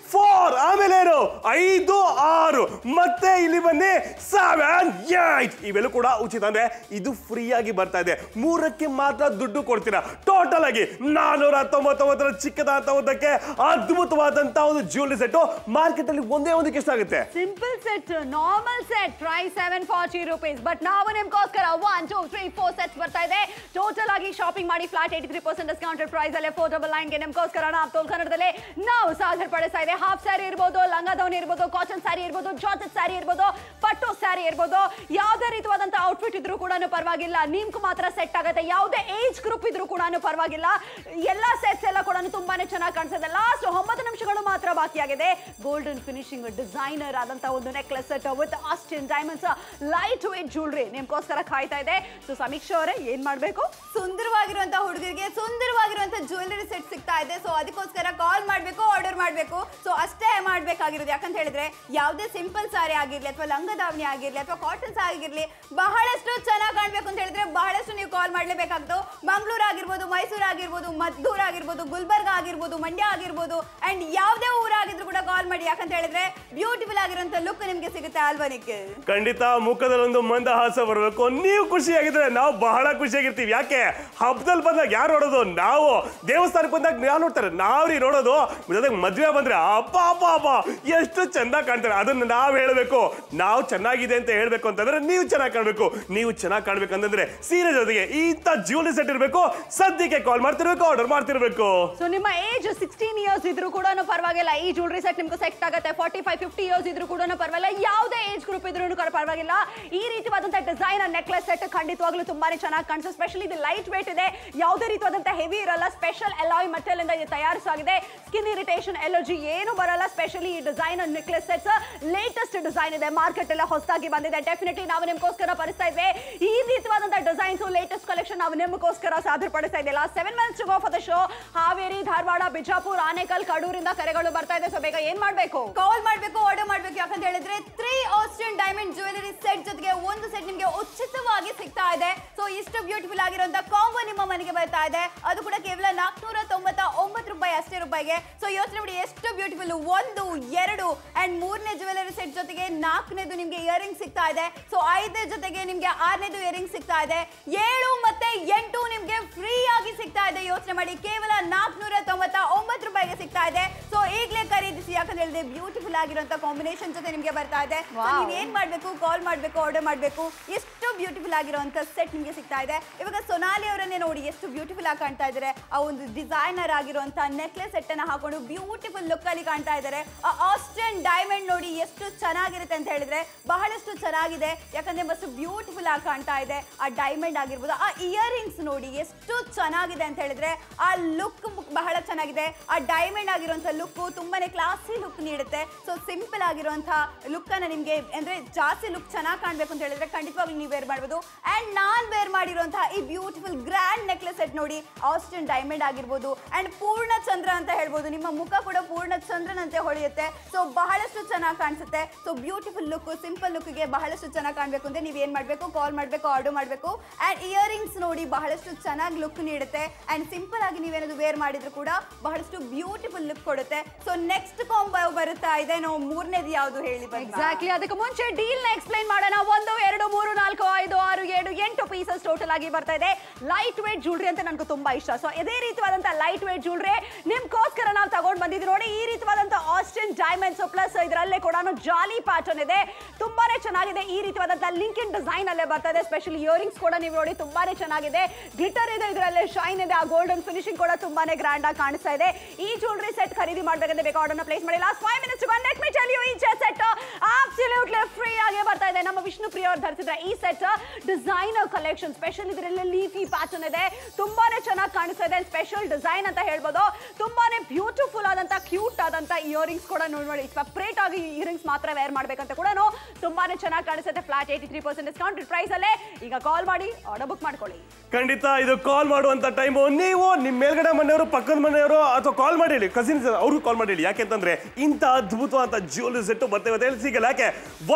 four ಆಮೇಲೆ ಏನು ಐದು ಆರು ಮತ್ತೆ ಇಲ್ಲಿ ಬನ್ನಿ ಸೆವೆನ್ ಏಟ್ ಇವೆಲ್ಲ ಕೂಡ ಉಚಿತ ಅಂದ್ರೆ ಇದು ಫ್ರೀ ಆಗಿ ಬರ್ತಾ ಇದೆ ಮೂರಕ್ಕೆ ಮಾತ್ರ ದುಡ್ಡು ಕೊಡ್ತೀರಾ ಟೋಟಲ್ ಆಗಿ ನಾನೂರ ತೊಂಬತ್ತೊಂಬತ್ತರ ಚಿಕ್ಕದಾದಂತ ಒಂದಕ್ಕೆ ಅದ್ಭುತವಾದಂತ ಒಂದು ಜ್ಯುವೆಲರಿ ಸೆಟ್ ಮಾರ್ಕೆಟ್ ಅಲ್ಲಿ ಒಂದೇ ಒಂದಕ್ಕೆ ಎಷ್ಟಾಗುತ್ತೆ simple set normal set price seven forty rupees but ನಾವು ನಿಮ್ಗೋಸ್ಕರ one two three four sets ಬರ್ತಾ ಇದೆ ಟೋಟಲ್ ಆಗಿ ಶಾಪಿಂಗ್ ಮಾಡಿ flat eighty three percent discounted price ಅಲ್ಲೇ ಫೋರ್ ಡಬಲ್ ನೈನ್ಗೆ ನಿಮ್ಗೋಸ್ಕರ ನಾವು ತೋಲ್ ಕನ್ನಡದಲ್ಲಿ ನಾವು ಸಾಧನೆ ಪಡಿಸ್ತಾ ಇದೆ ಹಾಫ್ ಸ್ಯಾರಿ ಇರ್ಬೋದು ಲಂಗ ದಾವಣಿ ಇರ್ಬೋದು ಕಾಟನ್ ಸ್ಯಾರಿ ಇರ್ಬೋದು ಜಾರ್ಜೆಟ್ ಸ್ಯಾರಿ ಇರ್ಬೋದು ಪಟ್ಟು ಸ್ಯಾರಿ ಇರ್ಬೋದು ಯಾವುದೇ ರೀತಿಯಾದಂತ ಔಟ್ಫಿಟ್ ಇದ್ರೂ ಕೂಡ ಪರವಾಗಿಲ್ಲ ನಿಮ್ಗೆ ಮಾತ್ರ ಸೆಟ್ ಆಗುತ್ತೆ ಯಾವುದೇ ಏಜ್ ಗ್ರೂಪ್ ಇದ್ರೂ ಕೂಡ ಪರವಾಗಿಲ್ಲ ಎಲ್ಲ ಸೆಟ್ಸ್ ಎಲ್ಲ ಕೂಡ ತುಂಬಾನೇ ಚೆನ್ನಾಗಿ ಕಾಣಿಸುತ್ತೆ ಲಾಸ್ಟ್ ಒಂಬತ್ತು ನಿಮಿಷಗಳು ಮಾತ್ರ ಬಾಕಿಯಾಗಿದೆ ಗೋಲ್ಡನ್ ಫಿನಿಶಿಂಗ್ ಡಿಸೈನರ್ ಆದಂತ ಒಂದು necklace set with Austrian diamonds light weight jewellery ನಿಮ್ಗೋಸ್ಕರ ಕಾಯ್ತಾ ಇದೆ ಸೊ ಸಮೀಕ್ಷಾ ಅವರೇ ಏನ್ ಮಾಡ್ಬೇಕು ಸುಂದರವಾಗಿರುವಂತ ಹುಡುಗರಿಗೆ ಸುಂದರವಾಗಿರುವಂತ ಜ್ಯುವೆಲರಿ ಸೆಟ್ ಸಿಗ್ತಾ ಇದೆ ಸೊ ಅದಕ್ಕೋಸ್ಕರ ಕಾಲ್ ಮಾಡಬೇಕು ಆರ್ಡರ್ ಮಾಡಬೇಕು ಸೊ ಅಷ್ಟೇ ಮಾಡಬೇಕಾಗಿರೋದು ಯಾಕಂತ ಹೇಳಿದ್ರೆ ಯಾವುದೇ ಸಿಂಪಲ್ ಸಾರಿ ಆಗಿರ್ಲಿ ಅಥವಾ ಲಂಗ ದಾವಣಿ ಆಗಿರ್ಲಿ ಅಥವಾ ಕಾಟನ್ ಆಗಿರ್ಲಿ ಬಹಳಷ್ಟು ಚೆನ್ನಾಗಿ ಕಾಣಬೇಕು ಅಂತ ಹೇಳಿದ್ರೆ ಬಹಳಷ್ಟು ನೀವು ಕಾಲ್ ಮಾಡಲೇಬೇಕಾಗ್ತದೆ ಮಂಗಳೂರು ಆಗಿರ್ಬೋದು ಮೈಸೂರು ಆಗಿರ್ಬೋದು ಮದ್ದೂರು ಆಗಿರ್ಬೋದು ಗುಲ್ಬರ್ಗ ಆಗಿರ್ಬೋದು ಮಂಡ್ಯ ಆಗಿರ್ಬೋದು ಅಂಡ್ ಯಾವುದೇ ಊರಾಗಿದ್ರು ಕೂಡ ಕಾಲ್ ಮಾಡಿ ಯಾಕಂತ ಹೇಳಿದ್ರೆ ಬ್ಯೂಟಿಫುಲ್ ಆಗಿರುವಂತ ಲುಕ್ ನಿಮ್ಗೆ ಸಿಗುತ್ತೆ ಅಲ್ವಾ ನಿಖಿಲ್ ಖಂಡಿತ ಮುಖದಲ್ಲಿ ಒಂದು ಮಂದಹಾಸ ಬರಬೇಕು ನೀವು ಖುಷಿಯಾಗಿದ್ರೆ ನಾವು ಬಹಳ ಖುಷಿಯಾಗಿರ್ತೀವಿ ಯಾಕೆ ಹಬ್ಬದಲ್ಲಿ ಬಂದಾಗ ಯಾರು ನೋಡೋದು ನಾವು ದೇವಸ್ಥಾನಕ್ಕೆ ಬಂದಾಗ ಯಾರು ನೋಡ್ತಾರೆ ನಾವ್ರಿ ನೋಡೋದು ಜೊತೆಗೆ ಮದ್ವೆ ಬಂದ್ರೆ ಅಪ್ಪ ಅಪ್ಪ ಅಪ್ಪ ಎಷ್ಟು ಚಂದ ಕಾಣ್ತಾರೆ ಅದನ್ನ ನಾವು ಹೇಳಬೇಕು ನಾವು ಚೆನ್ನಾಗಿದೆ ಅಂತ ಹೇಳ್ಬೇಕು ಅಂತಂದ್ರೆ ನೀವು ಚೆನ್ನಾಗಿ ಕಾಣ್ಬೇಕು ನೀವು ಚೆನ್ನಾಗಿ ಕಾಣ್ಬೇಕಂತಂದ್ರೆ ಸೀರೆ ಜೊತೆಗೆ ಇಂಥ ಜ್ಯುವೆಲರಿ ಸೆಟ್ ಇರಬೇಕು ಸದ್ಯಕ್ಕೆ ಕಾಲ್ ಮಾಡ್ತಿರ್ಬೇಕು ಆರ್ಡರ್ ಮಾಡ್ತಿರ್ಬೇಕು ಸೊ ನಿಮ್ಮ ಏಜ್ ಸಿಕ್ಸ್ಟೀನ್ ಇಯರ್ಸ್ ಇದ್ರೂ ಕೂಡ ಪರವಾಗಿಲ್ಲ ಈ ಜ್ಯುವೆಲರಿ ಸೆಟ್ ನಿಮ್ಗೆ ಸೆಟ್ ಆಗುತ್ತೆ ಫಾರ್ಟಿ ಫೈವ್ ಫಿಫ್ಟಿ ಇಯರ್ಸ್ ಇದ್ರೂ ಕೂಡ ಪರವಾಗಿಲ್ಲ ಯಾವುದೇ ಏಜ್ ಗ್ರೂಪ್ ಇದ್ರೂ ಕೂಡ ಪರವಾಗಿಲ್ಲ ಈ ರೀತಿಯಾದಂತಹ ಡಿಸೈನ್ ನೆಕ್ಲೆಸ್ ಸೆಟ್ ಖಂಡಿತವಾಗ್ಲೂ ತುಂಬಾನೇ ಚೆನ್ನಾಗಿ ಕಾಣಿಸುತ್ತೆ ಸ್ಪೆಷಲಿ ಇದು ಲೈಟ್ ವೇಟ್ ಇದೆ ಯಾವುದೇ ರೀತಿಯಾದಂತಹ ಹೆವಿ ಇರಲ್ಲ ಸ್ಪೆಷಲ್ ಎಲಾಯ್ ಮೆಟಲ್ ಇಂದ ಇದು ತಯಾರಿಸಾಗಿದೆ ಸ್ಕಿನ್ ಇರಿಟೇಷನ್ ಎಲರ್ಜಿ ಏನು ಬರಲ್ಲ ಸ್ಪೆಷಲಿ ಈ design necklace sets latest design ಇದೆ ಮಾರ್ಕೆಟ್ ಎಲ್ಲ ಹೊಸದಾಗಿ ಬಂದಿದೆ ಡೆಫಿನೆಟ್ಲಿ ನಾವು ನಿಮ್ಗೋಸ್ಕರ ಪರಿಸ್ತಾ ಇದ್ವಿ ಈ ರೀತಿಯಾದಂತಹ ಡಿಸೈನ್ಸ್ ಲೇಟೆಸ್ಟ್ ಕಲೆಕ್ಷನ್ ನಾವು ನಿಮ್ಗೋಸ್ಕರ ಸಾಧನೆ ಪಡಿಸ್ತಾ ಇದ್ದಿಲ್ಲ seven months go for the show Haveri Dharwad Bijapur Anekal ಕಡೂರಿಂದ ಕರೆಗಳು ಬರ್ತಾ ಇದೆ ಸೊ ಬೇಗ ಏನ್ ಮಾಡ್ಬೇಕು ಕಾಲ್ ಮಾಡಬೇಕು ಆರ್ಡರ್ ಮಾಡಬೇಕು ಯಾಕಂತ ಹೇಳಿದ್ರೆ three Austrian diamond jewellery set ಜೊತೆಗೆ ಒಂದು ಸೆಟ್ ನಿಮಗೆ ಉಚಿತವಾಗಿ ಸಿಗ್ತಾ ಇದೆ ಸೊ ಇಷ್ಟು ಬ್ಯೂಟಿಫುಲ್ ಆಗಿರುವಂತ ಕಾಂಬೋ ನಿಮ್ಮ ಮನೆಗೆ ಬರ್ತಾ ಇದೆ ಅದು ಕೂಡ ಕೇವಲ ನಾಲ್ಕುನೂರ ತೊಂಬತ್ತ ಒಂಬತ್ತು ರೂಪಾಯಿ ಅಷ್ಟೇ ರೂಪಾಯಿಗೆ ಸೊ ಯೋಚನೆ ಮಾಡಿ ಎಷ್ಟು ಬ್ಯೂಟಿಫುಲ್ ಒಂದು ಎರಡು ಅಂಡ್ ಮೂರನೇ ಜ್ಯುವೆಲರಿ ಸೆಟ್ ಜೊತೆಗೆ ನಾಲ್ಕನೇದು ನಿಮ್ಗೆ ಇಯರಿಂಗ್ ಸಿಗ್ತಾ ಇದೆ ಸೊ ಐದನೇ ಜೊತೆಗೆ ನಿಮ್ಗೆ ಆರನೇದು ಇಯರಿಂಗ್ ಸಿಗ್ತಾ ಇದೆ ಏಳು ಮತ್ತೆ ಎಂಟು ನಿಮ್ಗೆ ಫ್ರೀ ಆಗಿ ಸಿಗ್ತಾ ಇದೆ ಯೋಚನೆ ಮಾಡಿ ಕೇವಲ ನಾಲ್ಕುನೂರ ತೊಂಬತ್ತ ಒಂಬತ್ತು ರೂಪಾಯಿಗೆ ಸಿಗ್ತಾ ಇದೆ ಸೊ ಈಗಲೇ ಖರೀದಿಸಿ ಯಾಕಂತ ಹೇಳಿದ್ರೆ ಬ್ಯೂಟಿಫುಲ್ ಆಗಿರುವಂತ ಕಾಂಬಿನೇಷನ್ ಜೊತೆ ನಿಮ್ಗೆ ಬರ್ತಾ ಇದೆ So, Wow. ನೀವ್ ಏನ್ ಮಾಡ್ಬೇಕು ಕಾಲ್ ಮಾಡ್ಬೇಕು ಆರ್ಡರ್ ಮಾಡ್ಬೇಕು ಎಷ್ಟು ಬ್ಯೂಟಿಫುಲ್ ಆಗಿರುವಂತ ಸೆಟ್ ನಿಮ್ಗೆ ಸಿಗ್ತಾ ಇದೆ ಇವಾಗ ಸೊನಾಲಿ ಅವರನ್ನೇ ನೋಡಿ ಎಷ್ಟು ಬ್ಯೂಟಿಫುಲ್ ಆಗಿ ಕಾಣ್ತಾ ಇದ್ದಾರೆ ಆ ಒಂದು ಡಿಸೈನರ್ ಆಗಿರುವಂತ ನೆಕ್ಲೆಸ್ ಸೆಟ್ ಅನ್ನ ಹಾಕೊಂಡು ಬ್ಯೂಟಿಫುಲ್ ಲುಕ್ ಅಲ್ಲಿ ಕಾಣ್ತಾ ಇದ್ದಾರೆ ಆ ಆಸ್ಟ್ರಿಯನ್ ಡೈಮಂಡ್ ನೋಡಿ ಎಷ್ಟು ಚೆನ್ನಾಗಿರುತ್ತೆ ಅಂತ ಹೇಳಿದ್ರೆ ಬಹಳಷ್ಟು ಚೆನ್ನಾಗಿದೆ ಯಾಕಂದ್ರೆ ಮಸ್ತ್ ಬ್ಯೂಟಿಫುಲ್ ಆಗಿ ಕಾಣ್ತಾ ಇದೆ ಆ ಡೈಮಂಡ್ ಆಗಿರ್ಬೋದು ಆ ಇಯರಿಂಗ್ಸ್ ನೋಡಿ ಎಷ್ಟು ಚೆನ್ನಾಗಿದೆ ಅಂತ ಹೇಳಿದ್ರೆ ಆ ಲುಕ್ ಬಹಳ ಚೆನ್ನಾಗಿದೆ ಆ ಡೈಮಂಡ್ ಆಗಿರುವಂತ ಲುಕ್ ತುಂಬಾನೇ ಕ್ಲಾಸಿ ಲುಕ್ ನೀಡುತ್ತೆ ಸೊ ಸಿಂಪಲ್ ಆಗಿರುವಂತ ಲುಕ್ ಅನ್ನ ನಿಮ್ಗೆ ಅಂದ್ರೆ ಜಾಸ್ತಿ ಲುಕ್ ಚೆನ್ನಾಗಿ ಕಾಣ್ಬೇಕು ಅಂತ ಹೇಳಿದ್ರೆ ಖಂಡಿತವಾಗ್ಲೂ ನೀವು ವೇರ್ ಮಾಡ್ಬೋದು ಅಂಡ್ ನಾನ್ ವೇರ್ ಮಾಡಿರುವಂತಹ ಈ ಬ್ಯೂಟಿಫುಲ್ ಗ್ರ್ಯಾಂಡ್ ನೆಕ್ಲೆಸ್ ಸೆಟ್ ನೋಡಿ ಆಸ್ಟಿನ್ ಡೈಮಂಡ್ ಆಗಿರ್ಬೋದು ಅಂಡ್ ಪೂರ್ಣ ಚಂದ್ರ ಅಂತ ಹೇಳ್ಬೋದು ನಿಮ್ಮ ಮುಖ ಕೂಡ ಪೂರ್ಣ ಚಂದ್ರನಂತೆ ಹೊಳೆಯುತ್ತೆ ಸೊ ಬಹಳಷ್ಟು ಚೆನ್ನಾಗಿ ಕಾಣಿಸುತ್ತೆ ಸೊ ಬ್ಯೂಟಿಫುಲ್ ಲುಕ್ ಸಿಂಪಲ್ ಲುಕ್ಗೆ ಬಹಳಷ್ಟು ಚೆನ್ನಾಗಿ ಕಾಣಬೇಕು ಅಂದ್ರೆ ನೀವು ಏನ್ ಮಾಡಬೇಕು ಕಾಲ್ ಮಾಡಬೇಕು ಆರ್ಡರ್ ಮಾಡಬೇಕು ಅಂಡ್ ಇಯರಿಂಗ್ಸ್ ನೋಡಿ ಬಹಳಷ್ಟು ಚೆನ್ನಾಗಿ ಲುಕ್ ನೀಡುತ್ತೆ ಅಂಡ್ ಸಿಂಪಲ್ ಆಗಿ ನೀವೇನಾದ್ರು ವೇರ್ ಮಾಡಿದ್ರು ಕೂಡ ಬಹಳಷ್ಟು ಬ್ಯೂಟಿಫುಲ್ ಲುಕ್ ಕೊಡುತ್ತೆ ಸೊ ನೆಕ್ಸ್ಟ್ ಕಾಂಬೋ ಬರುತ್ತಾ ಇದೆ ನಾವು ಮೂರನೇದು ಯಾವುದು ಹೇಳಿ ಬಂದ್ವಾ? ಎಕ್ಸಾಕ್ಟ್ಲಿ ಅದಕ್ಕೆ ಮುಂಚೆ ಡೀಲ್ ನ ಎಕ್ಸ್ಪ್ಲೈನ್ ಮಾಡೋಣ ಒಂದು ಎರಡು ಮೂರು ನಾಲ್ಕು ಐದು ಆರು ಏಳು ಎಂಟು ಪೀಸಸ್ ಟೋಟಲ್ ಆಗಿ ಬರ್ತಾ ಇದೆ ಲೈಟ್ ವೇಟ್ ಜ್ಯುವೆಲ್ರಿ ಅಂತ ನನಗೆ ತುಂಬಾ ಇಷ್ಟ ಸೊ ಇದೇ ರೀತಿಯಾದಂತ ಲೈಟ್ ವೇಟ್ ಜ್ಯುವೆಲ್ರಿ ನಿಮ್ಗೋಸ್ಕರ ನಾವು ತಗೊಂಡ್ ಬಂದಿದ್ವಿ ನೋಡಿ ಈ ರೀತಿಯಾದಂತ ಆಸ್ಟಿನ್ ಡೈಮಂಡ್ಸ್ ಪ್ಲಸ್ ಇದರಲ್ಲೇ ಕೂಡ ಜಾಲಿ ಪ್ಯಾಟರ್ನ್ ಇದೆ ತುಂಬಾನೇ ಚೆನ್ನಾಗಿದೆ ಈ ರೀತಿಯಾದಂತ ಲಿಂಕಿನ್ ಡಿಸೈನ್ ಅಲ್ಲೇ ಬರ್ತಾ ಇದೆ ಸ್ಪೆಷಲ್ ಇಯರಿಂಗ್ಸ್ ಕೂಡ ನೀವು ನೋಡಿ ತುಂಬಾನೇ ಚೆನ್ನಾಗಿದೆ ಗ್ಲಿಟರ್ ಇದೆ ಇದರಲ್ಲೇ ಶೈನ್ ಇದೆ ಆ ಗೋಲ್ಡನ್ ಫಿನಿಶಿಂಗ್ ಕೂಡ ತುಂಬಾನೇ ಗ್ರ್ಯಾಂಡ್ ಆಗಿ ಕಾಣಿಸ್ತಾ ಇದೆ ಈ ಜ್ಯುವೆಲ್ರಿ ಸೆಟ್ ಖರೀದಿ ಮಾಡ್ಬೇಕಂದ್ರೆ ಬೇಕು ಆರ್ಡರ್ನ ಪ್ಲೇಸ್ ಮಾಡಿ last five minutes let me tell you ಈ ಸೆಟ್ ಆಬ್ಸಲ್ಯೂಟ್ಲಿ ಫ್ರೀ ಆಗಿ ಬರ್ತಾ ಇದೆ ನಮ್ಮ ವಿಷ್ಣು ಪ್ರಿಯ ಅವ್ರು ಧರಿಸಿದ್ರೆ ಈ ಸೆಟ್ ಡಿಸೈನರ್ ಕಲೆಕ್ಷನ್ ಸ್ಪೆಷಲ್ ಇದರಲ್ಲಿ ಲೀಫಿ ಪ್ಯಾಟರ್ನ್ ಇದೆ ತುಂಬಾನೇ ಚೆನ್ನಾಗಿ ಕಾಣಿಸ್ತಾ ಇದೆ ಸ್ಪೆಷಲ್ ಡಿಸೈನ್ ಅಂತ ಹೇಳ್ಬೋದು ತುಂಬಾನೇ ಬ್ಯೂಟಿಫುಲ್ ಆದಂತ ಕ್ಯೂಟ್ ಆದಂತ ಇಯರಿಂಗ್ಸ್ ಕೂಡ ನೋಡಿ ನೋಡಿ ಸಪ್ರೇಟ್ ಆಗಿ ಇಯರಿಂಗ್ಸ್ ಮಾತ್ರ ವೇರ್ ಮಾಡ್ಬೇಕಂತ ಕೂಡ ತುಂಬಾನೇ ಚೆನ್ನಾಗಿ ಕಾಣಿಸುತ್ತೆ flat eighty three percent discount price ಅಲ್ಲೇ ಈಗ ಕಾಲ್ ಮಾಡಿ ಆರ್ಡರ್ ಬುಕ್ ಮಾಡ್ಕೊಳ್ಳಿ ಖಂಡಿತ ಇದು ಕಾಲ್ ಮಾಡುವಂತ ಟೈಮು ನೀವು ನಿಮ್ಮ ಮೇಲ್ಗಡೆ ಮನೆಯವರು ಪಕ್ಕದ ಮನೆಯವರು ಅಥವಾ ಕಾಲ್ ಮಾಡಿ ಹೇಳಿ ಕಸಿನ್ಸ್ ಅವ್ರಿಗೂ ಕಾಲ್ ಮಾಡಿ ಹೇಳಿ ಯಾಕೆಂತಂದ್ರೆ ಇಂಥ ಅದ್ಭುತವಾದ ಜ್ಯುವೆಲರಿ ಸೆಟ್ ಬರ್ತೇವೆ ಅಂತ ಹೇಳಿ ಸಿಗಲ್ಲ ಯಾಕೆ ಒಂದು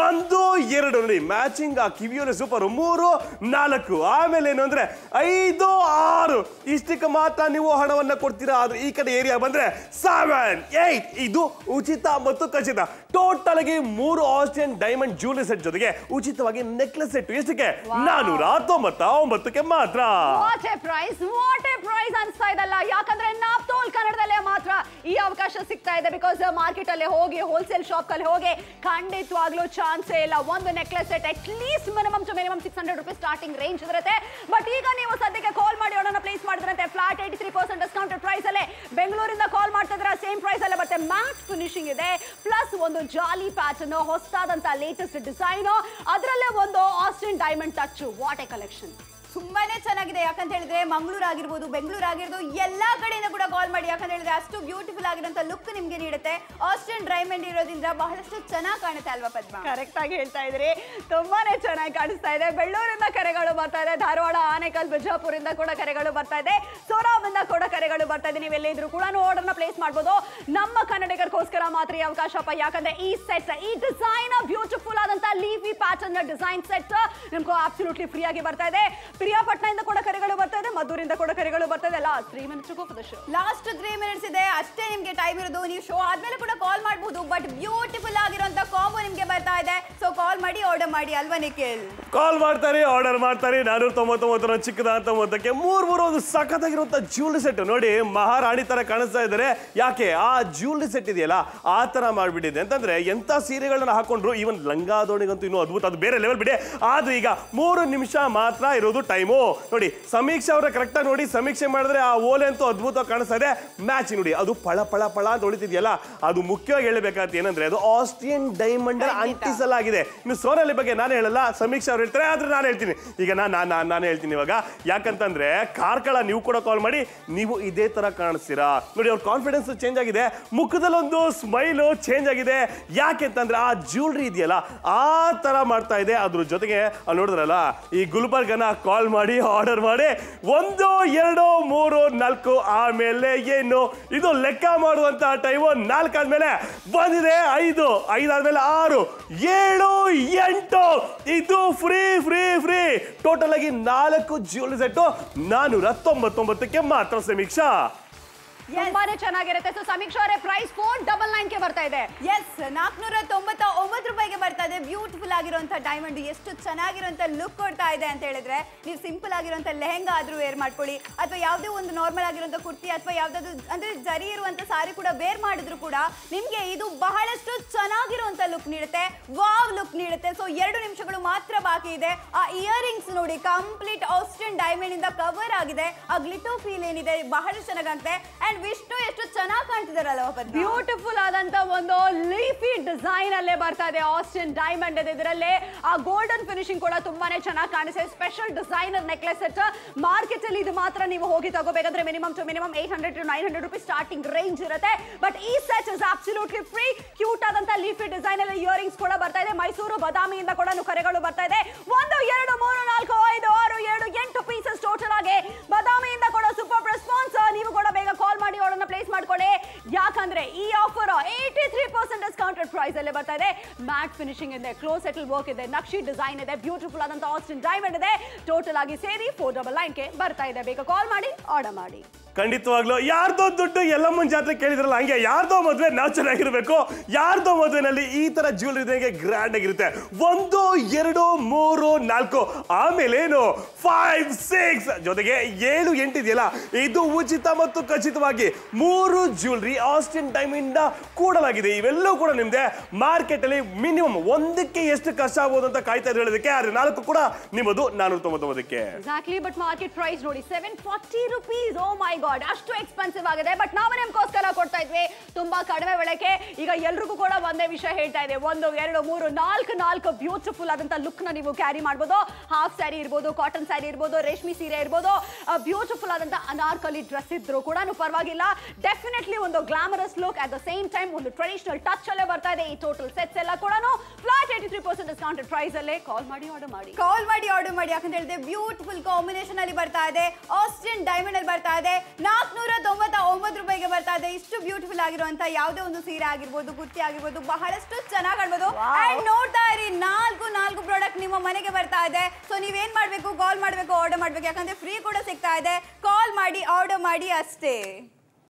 ಎರಡು ನೋಡಿ ಮ್ಯಾಚಿಂಗ್ ಆ ಕಿವಿಯೋನೆ ಸೂಪರ್ ಮೂರು ನಾಲ್ಕು ಆಮೇಲೆ ಏನು ಅಂದ್ರೆ ಐದು ಆರು ಇಷ್ಟಕ್ಕೆ ಮಾತ್ರ ನೀವು ಹಣವನ್ನ ಕೊಡ್ತೀರಾ ಆದ್ರೆ ಈ ಕಡೆ ಏರಿಯಾ ಬಂದ್ರೆ ಸೆವೆನ್ ಏಟ್ ಇದು ಉಚಿತ ಮತ್ತು ಖಚಿತ ಟೋಟಲ್ ಆಗಿ ಮೂರು ಆಸ್ಟ್ರಿಯನ್ ಡೈಮಂಡ್ ಜ್ಯೂವೆಲರಿ ಸೆಟ್ ಜೊತೆಗೆ ಉಚಿತವಾಗಿ ನೆಕ್ಲೆಸ್ ಸೆಟ್ ಎಷ್ಟಕ್ಕೆ ನಾನೂರ ತೊಂಬತ್ತ ಒಂಬತ್ತಕ್ಕೆ ಮಾತ್ರ what a price what a price ಅನ್ಸ್ತಾ ಇದಲ್ಲ ಯಾಕಂದ್ರೆ ನಾವ್ ತೋಲ್ ಕನ್ನಡದಲ್ಲೇ ಮಾತ್ರ ಈ ಅವಕಾಶ ಸಿಗ್ತಾ ಇದೆ ಬಿಕಾಸ್ ಮಾರ್ಕೆಟ್ ಅಲ್ಲಿ ಹೋಗಿ ಹೋಲ್ಸೇಲ್ ಶಾಪ್ ಅಲ್ಲಿ ಹೋಗಿ ಖಂಡಿತವಾಗ್ಲೂ ಚಾನ್ಸೇ ಇಲ್ಲ ಒಂದು necklace set at least minimum to minimum six hundred rupees starting range ಇರುತ್ತೆ ಬಟ್ ಈಗ ನೀವು ಸದ್ಯಕ್ಕೆ ಕಾಲ್ ಮಾಡಿ ಅವರನ್ನ ಪ್ಲೇಸ್ ಮಾಡಿದ್ರಂತೆ flat eighty three percent discounted price ಅಲ್ಲೇ ಬೆಂಗಳೂರಿಂದ ಕಾಲ್ ಮಾಡ್ತಿದ್ರೆ ಸೇಮ್ ಪ್ರೈಸ್ ಅಲ್ಲೇ ಬರುತ್ತೆ ಮ್ಯಾಟ್ ಫಿನಿಶಿಂಗ್ ಇದೆ ಪ್ಲಸ್ ಒಂದು ಜಾಲಿ ಪ್ಯಾಟರ್ನ್ ಹೊಸದಾದಂತ ಲೇಟೆಸ್ಟ್ ಡಿಸೈನ್ ಅದರಲ್ಲೇ ಒಂದು Austrian diamond touch what a collection ತುಂಬಾನೇ ಚೆನ್ನಾಗಿದೆ ಯಾಕಂತ ಹೇಳಿದ್ರೆ ಮಂಗಳೂರು ಆಗಿರ್ಬೋದು ಬೆಂಗಳೂರು ಆಗಿರ್ಬೋದು ಎಲ್ಲಾ ಕಡೆಯಿಂದ ಕೂಡ ಕಾಲ್ ಮಾಡಿ ಯಾಕಂತ ಹೇಳಿದ್ರೆ ಅಷ್ಟು ಬ್ಯೂಟಿಫುಲ್ ಆಗಿರೋಂಥ ಲುಕ್ ನಿಮ್ಗೆ ನೀಡುತ್ತೆ ಆಸ್ಟ್ರಿಯನ್ ಡೈಮಂಡ್ ಇರೋದ್ರಿಂದ ಬಹಳಷ್ಟು ಚೆನ್ನಾಗಿ ಕಾಣುತ್ತೆ ಅಲ್ವಾ ಪದ್ಮ ಕರೆಕ್ಟ್ ಆಗಿ ಹೇಳ್ತಾ ಇದ್ರಿ ತುಂಬಾನೇ ಚೆನ್ನಾಗಿ ಕಾಣಿಸ್ತಾ ಇದೆ ಬೆಳ್ಳೂರಿಂದ ಕರೆಗಳು ಬರ್ತಾ ಇದೆ ಧಾರವಾಡ ಆನೇಕಲ್ ಬಿಜಾಪುರಿಂದ ಕೂಡ ಕರೆಗಳು ಬರ್ತಾ ಇದೆ ಸೋರಾಮಿಂದ ಕೂಡ ಕರೆಗಳು ಬರ್ತಾ ಇದೆ ನೀವೆಲ್ಲೇ ಇದ್ರು ಕೂಡ ಆರ್ಡರ್ನ ಪ್ಲೇಸ್ ಮಾಡ್ಬೋದು ನಮ್ಮ ಕನ್ನಡಿಗರಿಗೋಸ್ಕರ ಮಾತ್ರ ಈ ಅವಕಾಶಪ್ಪ ಯಾಕಂದ್ರೆ ಈ ಸೆಟ್ ಈ ಡಿಸೈನ್ ಬ್ಯೂಟಿಫುಲ್ ಆದಂತ ಲೀಫಿ ಪ್ಯಾಟರ್ನ್ ಡಿಸೈನ್ ಸೆಟ್ ನಿಮ್ಗೆ ಅಬ್ಸಲ್ಯೂಟ್ಲಿ ಫ್ರೀ ಆಗಿ ಬರ್ತಾ ಇದೆ ಪ್ರಿಯಾಪಟ್ನದಿಂದ ಕೂಡ ಕರೆಗಳು ಬರ್ತಾ ಇದೆ ಮದ್ದೂರಿಂದ ಕೂಡ ಕರೆಗಳು ಬರ್ತಾ ಇದೆ last three minutes go for show last three minutes ಇದೆ ಅಷ್ಟೇ ನಿಮ್ಗೆ ಟೈಮ್ ಇರೋದು ನೀವು ಶೋ ಆದ್ಮೇಲೆ ಕೂಡ ಕಾಲ್ ಮಾಡಬಹುದು ಬಟ್ ಬ್ಯೂಟಿಫುಲ್ ಆಗಿರುವಂತ ಕಾಂಬೋ ನಿಮ್ಗೆ ಬರ್ತಾ ಇದೆ ಸೊ ಕಾಲ್ ಮಾಡಿ ಆರ್ಡರ್ ಮಾಡಿ ಅಲ್ವಾ ನಿಖಿಲ್ ಕಾಲ್ ಮಾಡ್ತಾರೆ ಆರ್ಡರ್ ಮಾಡ್ತಾರೆ ನಾನೂರ ತೊಂಬತ್ತೊಂಬತ್ತರ ಚಿಕ್ಕದಾದಂತ ಮೊತ್ತಕ್ಕೆ ಮೂರ್ ಮೂರು ಒಂದು ಸಖತ್ತಾಗಿರುವಂತ ಜ್ಯೂವೆಲ್ರಿ ಸೆಟ್ ನೋಡಿ ಮಹಾರಾಣಿ ತರ ಕಾಣಿಸ್ತಾ ಇದ್ದಾರೆ ಯಾಕೆ ಆ ಜ್ಯೂವೆಲ್ರಿ ಸೆಟ್ ಇದೆಯಲ್ಲ ಆ ತರ ಮಾಡ್ಬಿಟ್ಟಿದೆ ಅಂತಂದ್ರೆ ಎಂತ ಸೀರೆಗಳನ್ನ ಹಾಕೊಂಡ್ರು ಈವನ್ ಲಂಗಾದೋಣಿಗಂತೂ ಇನ್ನೂ ಅದ್ಭುತ ಅದು ಬೇರೆ ಲೆವೆಲ್ ಬಿಡಿ ಆದ್ರೆ ಈಗ ಮೂರು ನಿಮಿಷ ಮಾತ್ರ ಇರೋದು ಟೈಮು ನೋಡಿ ಸಮೀಕ್ಷೆ ಅವರ ಕರೆಕ್ಟಾಗಿ ನೋಡಿ ಸಮೀಕ್ಷೆ ಮಾಡಿದ್ರೆ ಆ ಓಲೆ ಅಂತೂ ಅದ್ಭುತ ಕಾಣಿಸ್ತಾ ಇದೆ ಮ್ಯಾಚ್ ನೋಡಿ ಅದು ಪಳ ಪಳ ಪಳ ಅಂತ ಹೊಳಿತಿದೆಯಲ್ಲ ಅದು ಮುಖ್ಯವಾಗಿ ಹೇಳಬೇಕಾದ ಏನಂದ್ರೆ ಅದು ಆಸ್ಟ್ರಿಯನ್ ಡೈಮಂಡ್ ಅಂಟಿಸಲಾಗಿದೆ ಇನ್ನು ಸೋನಾಲಿ ಬಗ್ಗೆ ನಾನು ಹೇಳಲ್ಲ ಸಮೀಕ್ಷೆ ಅವ್ರು ಹೇಳ್ತಾರೆ ಆದ್ರೆ ನಾನು ಹೇಳ್ತೀನಿ ಈಗ ನಾನು ನಾನು ನಾನು ಹೇಳ್ತೀನಿ ಇವಾಗ ಯಾಕಂತಂದ್ರೆ ಕಾರ್ಕಳ ನೀವು ಕೂಡ ಕಾಲ್ ಮಾಡಿ ನೀವು ಇದೇ ತರ ಕಾಣಿಸ್ತೀರಾ ನೋಡಿ ಅವ್ರ ಕಾನ್ಫಿಡೆನ್ಸ್ ಚೇಂಜ್ ಆಗಿದೆ ಮುಖದಲ್ಲೊಂದು ಸ್ಮೈಲು ಚೇಂಜ್ ಆಗಿದೆ ಯಾಕೆ ಅಂತಂದ್ರೆ ಆ ಜ್ಯುವೆಲ್ರಿ ಇದೆಯಲ್ಲ ಆ ತರ ಮಾಡ್ತಾ ಇದೆ ಅದ್ರ ಜೊತೆಗೆ ಅಲ್ಲಿ ನೋಡಿದ್ರಲ್ಲ ಈ ಗುಲ್ಬರ್ಗನ ಕಾಲ್ ಮಾಡಿ ಆರ್ಡರ್ ಮಾಡಿ ಒಂದು ಎರಡು ಮೂರು ನಾಲ್ಕು ಆಮೇಲೆ ಏನು ಇದು ಲೆಕ್ಕ ಮಾಡುವಂತ ಟೈಮು ನಾಲ್ಕಾದ್ಮೇಲೆ ಬಂದಿದೆ ಐದು ಐದಾದ್ಮೇಲೆ ಆರು ಏಳು ಎಂಟು ಇದು ಫ್ರೀ ಫ್ರೀ ಫ್ರೀ ಟೋಟಲ್ ಆಗಿ ನಾಲ್ಕು ಜ್ಯುವೆಲ್ರಿ ಸೆಟ್ಟು ನಾನೂರ ತೊಂಬತ್ತೊಂಬತ್ತಕ್ಕೆ ಮಾತ್ರ ಸಮೀಕ್ಷಾ ತುಂಬಾನೇ ಚೆನ್ನಾಗಿರುತ್ತೆ ಸೊ ಸಮೀಕ್ಷಾ ಅವರೇ ಪ್ರೈಸ್ ಫೋರ್ ಡಬಲ್ ನೈನ್ ಗೆ ಬರ್ತಾ ಇದೆ ಎಸ್ ನಾಲ್ಕುನೂರ ತೊಂಬತ್ತ ಒಂಬತ್ತು ರೂಪಾಯಿಗೆ ಬರ್ತಾ ಇದೆ ಬ್ಯೂಟಿಫುಲ್ ಆಗಿರುವಂತ ಡೈಮಂಡ್ ಎಷ್ಟು ಚೆನ್ನಾಗಿರುವಂತ ಲುಕ್ ಕೊಡ್ತಾ ಇದೆ ಅಂತ ಹೇಳಿದ್ರೆ ನೀವು ಸಿಂಪಲ್ ಆಗಿರುವಂತ ಲೆಹಂಗಾ ಆದ್ರೂ ವೇರ್ ಮಾಡ್ಕೊಳ್ಳಿ ಅಥವಾ ಯಾವುದೇ ಒಂದು ನಾರ್ಮಲ್ ಆಗಿರುವಂತ ಕುರ್ತಿ ಅಥವಾ ಯಾವ್ದಾದ್ರು ಅಂದ್ರೆ ಜರಿ ಇರುವಂತ ಸಾರಿ ಕೂಡ ವೇರ್ ಮಾಡಿದ್ರು ಕೂಡ ನಿಮ್ಗೆ ಇದು ಬಹಳಷ್ಟು ಚೆನ್ನಾಗಿರುವಂತ ಲುಕ್ ನೀಡುತ್ತೆ ವಾವ್ ಲುಕ್ ನೀಡುತ್ತೆ ಸೊ ಎರಡು ನಿಮಿಷಗಳು ಮಾತ್ರ ಬಾಕಿ ಇದೆ ಆ ಇಯರಿಂಗ್ಸ್ ನೋಡಿ ಕಂಪ್ಲೀಟ್ ಆಸ್ಟ್ರಿಯನ್ ಡೈಮಂಡ್ ಇಂದ ಕವರ್ ಆಗಿದೆ ಆ ಗ್ಲಿಟೋ ಫೀಲ್ ಏನಿದೆ ಬಹಳಷ್ಟು ಚೆನ್ನಾಗಾಗುತ್ತೆ ಅಂಡ್ ವಿಷ್ಣು ಎಷ್ಟು ಚೆನ್ನಾಗಿ ಕಾಣ್ತಿದಾರಲ್ವ ಪದ್ಮ ಬ್ಯೂಟಿಫುಲ್ ಆದಂತ ಒಂದು ಲೀಫಿ ಡಿಸೈನ್ ಅಲ್ಲೇ ಬರ್ತಾ ಇದೆ ಆಸ್ಟಿನ್ ಡೈಮಂಡ್ ಇದೆ ಇದರಲ್ಲಿ ಆ ಗೋಲ್ಡನ್ ಫಿನಿಶಿಂಗ್ ಕೂಡ ತುಂಬಾನೇ ಚೆನ್ನಾಗಿ ಕಾಣಿಸ್ತಿದೆ special designer necklace set market ಅಲ್ಲಿ ಇದು ಮಾತ್ರ ನೀವು ಹೋಗಿ ತಗೋಬೇಕಂದ್ರೆ minimum to minimum eight hundred to nine hundred rupees starting range ಇರುತ್ತೆ ಬಟ್ ಈ set is absolutely free cute ಆದಂತ ಲೀಫಿ ಡಿಸೈನ್ ಅಲ್ಲಿ ಇಯರಿಂಗ್ಸ್ ಕೂಡ ಬರ್ತಾ ಇದೆ ಮೈಸೂರು ಬದಾಮಿಯಿಂದ ಕೂಡ ಕರೆಗಳು ಬರ್ತಾ ಇದೆ ಒಂದು ಎರಡು ಮೂರು ನಾಲ್ಕು ಐದು ಆರು ಏಳು ಎಂಟು ಪೀಸಸ್ ಟೋಟಲ್ ಆಗಿ ಬದಾಮಿಯಿಂದ ಕೂಡ ಸೂಪರ್ ರೆಸ್ಪಾನ್ಸ್ ನೀವು ಕೂಡ ಬೇಗ ಕಾಲ್ ಮಾಡಿ ಆರ್ಡರ್ನ ಪ್ಲೇಸ್ ಮಾಡ್ಕೊಳ್ಳಿ ಯಾಕಂದ್ರೆ ಈ offer eighty three percent discounted price ಅಲ್ಲೇ ಬರ್ತಾ ಇದೆ ಮ್ಯಾಟ್ ಫಿನಿಶಿಂಗ್ ಇದೆ ಕ್ಲೋಸ್ ಸೆಟಲ್ ವರ್ಕ್ ಇದೆ ನಕ್ಷಿ ಡಿಸೈನ್ ಇದೆ ಬ್ಯೂಟಿಫುಲ್ ಆದಂತ ಆಸ್ಟಿನ್ ಡೈಮಂಡ್ ಇದೆ ಟೋಟಲ್ ಆಗಿ ಸೇರಿ ಫೋರ್ ಡಬಲ್ ನೈನ್ಗೆ ಬರ್ತಾ ಇದೆ ಬೇಗ ಕಾಲ್ ಮಾಡಿ ಆರ್ಡರ್ ಮಾಡಿ ಖಂಡಿತವಾಗ್ಲು ಯಾರ್ದೋ ದುಡ್ಡು ಎಲ್ಲಮ್ಮನ ಜಾತ್ರೆ ಕೇಳಿದ್ರಲ್ಲ ಹಂಗೆ ಯಾರ್ದೋ ಮದ್ವೆ ನಾವು ಚೆನ್ನಾಗಿರ್ಬೇಕು ಯಾರ್ದೋ ಮದ್ವೆನಲ್ಲಿ ಈ ತರ ಜ್ಯುವೆಲ್ರಿ ಇದ್ದಂಗೆ ಗ್ರ್ಯಾಂಡ್ ಆಗಿರುತ್ತೆ ಒಂದು ಎರಡು ಮೂರು ನಾಲ್ಕು ಆಮೇಲೆ ಏನು ಫೈವ್ ಸಿಕ್ಸ್ ಜೊತೆಗೆ ಏಳು ಎಂಟಿದೆಯಲ್ಲ ಇದು ಉಚಿತ ಮತ್ತು ಖಚಿತವಾಗಿ ಮೂರು ಜ್ಯುವೆಲ್ರಿ ಆಸ್ಟಿನ್ ಡೈಮಂಡ್ ಕೂಡಲಾಗಿದೆ ಇವೆಲ್ಲವೂ ಕೂಡ ನಿಮ್ದೆ ಮಾರ್ಕೆಟ್ ಅಲ್ಲಿ ಮಿನಿಮಮ್ ಒಂದಕ್ಕೆ ಎಷ್ಟು ಖರ್ಚು ಆಗ್ಬೋದು ಅಂತ ಕಾಯ್ತಾ ಇದ್ರು ಹೇಳೋದಕ್ಕೆ ಆದ್ರೆ ನಾಲ್ಕು ಕೂಡ ನಿಮ್ಮದು ನಾನೂರ ತೊಂಬತ್ತೊಂಬತ್ತಕ್ಕೆ ಎಕ್ಸಾಕ್ಟ್ಲಿ ಬಟ್ ಮಾರ್ಕೆಟ್ ಪ್ರೈಸ್ ನೋಡಿ seven forty rupees oh my god ಅಷ್ಟು ಎಕ್ಸ್ಪೆನ್ಸಿವ್ ಆಗಿದೆ ಬಟ್ ನಾವು ನಿಮ್ಗೋಸ್ಕರ ಕೊಡ್ತಾ ಇದ್ವಿ ತುಂಬಾ ಕಡಿಮೆ ಬೆಳಕೆ ಈಗ ಎಲ್ರಿಗೂ ಕೂಡ ಒಂದೇ ವಿಷಯ ಹೇಳ್ತಾ ಇದೆ ಒಂದು ಎರಡು ಮೂರು ನಾಲ್ಕು ನಾಲ್ಕು ಬ್ಯೂಟಿಫುಲ್ ಆದಂತ ಲುಕ್ ನ ನೀವು ಕ್ಯಾರಿ ಮಾಡ್ಬೋದು ಹಾಫ್ ಸ್ಯಾರಿ ಇರ್ಬೋದು ಕಾಟನ್ ಸ್ಯಾರಿ ಇರ್ಬೋದು ರೇಷ್ಮೆ ಸೀರೆ ಇರ್ಬೋದು ಬ್ಯೂಟಿಫುಲ್ ಆದಂತ ಅನಾರ್ಕಲಿ ಡ್ರೆಸ್ ಇದ್ರು ಕೂಡ ಪರವಾಗಿಲ್ಲ ಡೆಫಿನೆಟ್ಲಿ ಒಂದು glamorous look at the same time ಒಂದು ಟ್ರೆಡಿಷನಲ್ ಟಚ್ ಅಲ್ಲೇ ಬರ್ತಾ ಇದೆ ಈ ಟೋಟಲ್ ಸೆಟ್ಸ್ ಎಲ್ಲ ಕೂಡ flat eighty three percent discounted price ಅಲ್ಲೇ ಕಾಲ್ ಮಾಡಿ ಆರ್ಡರ್ ಮಾಡಿ ಕಾಲ್ ಮಾಡಿ ಆರ್ಡರ್ ಮಾಡಿ ಯಾಕಂತ ಹೇಳಿದ್ರೆ ಬ್ಯೂಟಿಫುಲ್ ಕಾಂಬಿನೇಷನ್ ಅಲ್ಲಿ ಬರ್ತಾ ಇದೆ ಆಸ್ಟ್ರಿಯನ್ ಡೈಮಂಡ್ ಅಲ್ಲಿ ಬರ್ತಾ ಇದೆ ನಾಲ್ಕುನೂರ ತೊಂಬತ್ತ ಒಂಬತ್ತು ರೂಪಾಯಿಗೆ ಬರ್ತಾ ಇದೆ ಇಷ್ಟು ಬ್ಯೂಟಿಫುಲ್ ಆಗಿರುವಂತ ಯಾವುದೇ ಒಂದು ಸೀರೆ ಆಗಿರ್ಬೋದು ಕುರ್ತಿ ಆಗಿರ್ಬೋದು ಬಹಳಷ್ಟು ಚೆನ್ನಾಗಿ ಕಾಣ್ಬೋದು Wow. ಅಂಡ್ ನೋಡ್ತಾ ಇರಿ ನಾಲ್ಕು ಪ್ರಾಡಕ್ಟ್ ನಿಮ್ಮ ಮನೆಗೆ ಬರ್ತಾ ಇದೆ ಸೊ ನೀವೇನ್ ಮಾಡ್ಬೇಕು ಕಾಲ್ ಮಾಡ್ಬೇಕು ಆರ್ಡರ್ ಮಾಡ್ಬೇಕು ಯಾಕಂದ್ರೆ ಫ್ರೀ ಕೂಡ ಸಿಗ್ತಾ ಇದೆ ಕಾಲ್ ಮಾಡಿ ಆರ್ಡರ್ ಮಾಡಿ ಅಷ್ಟೇ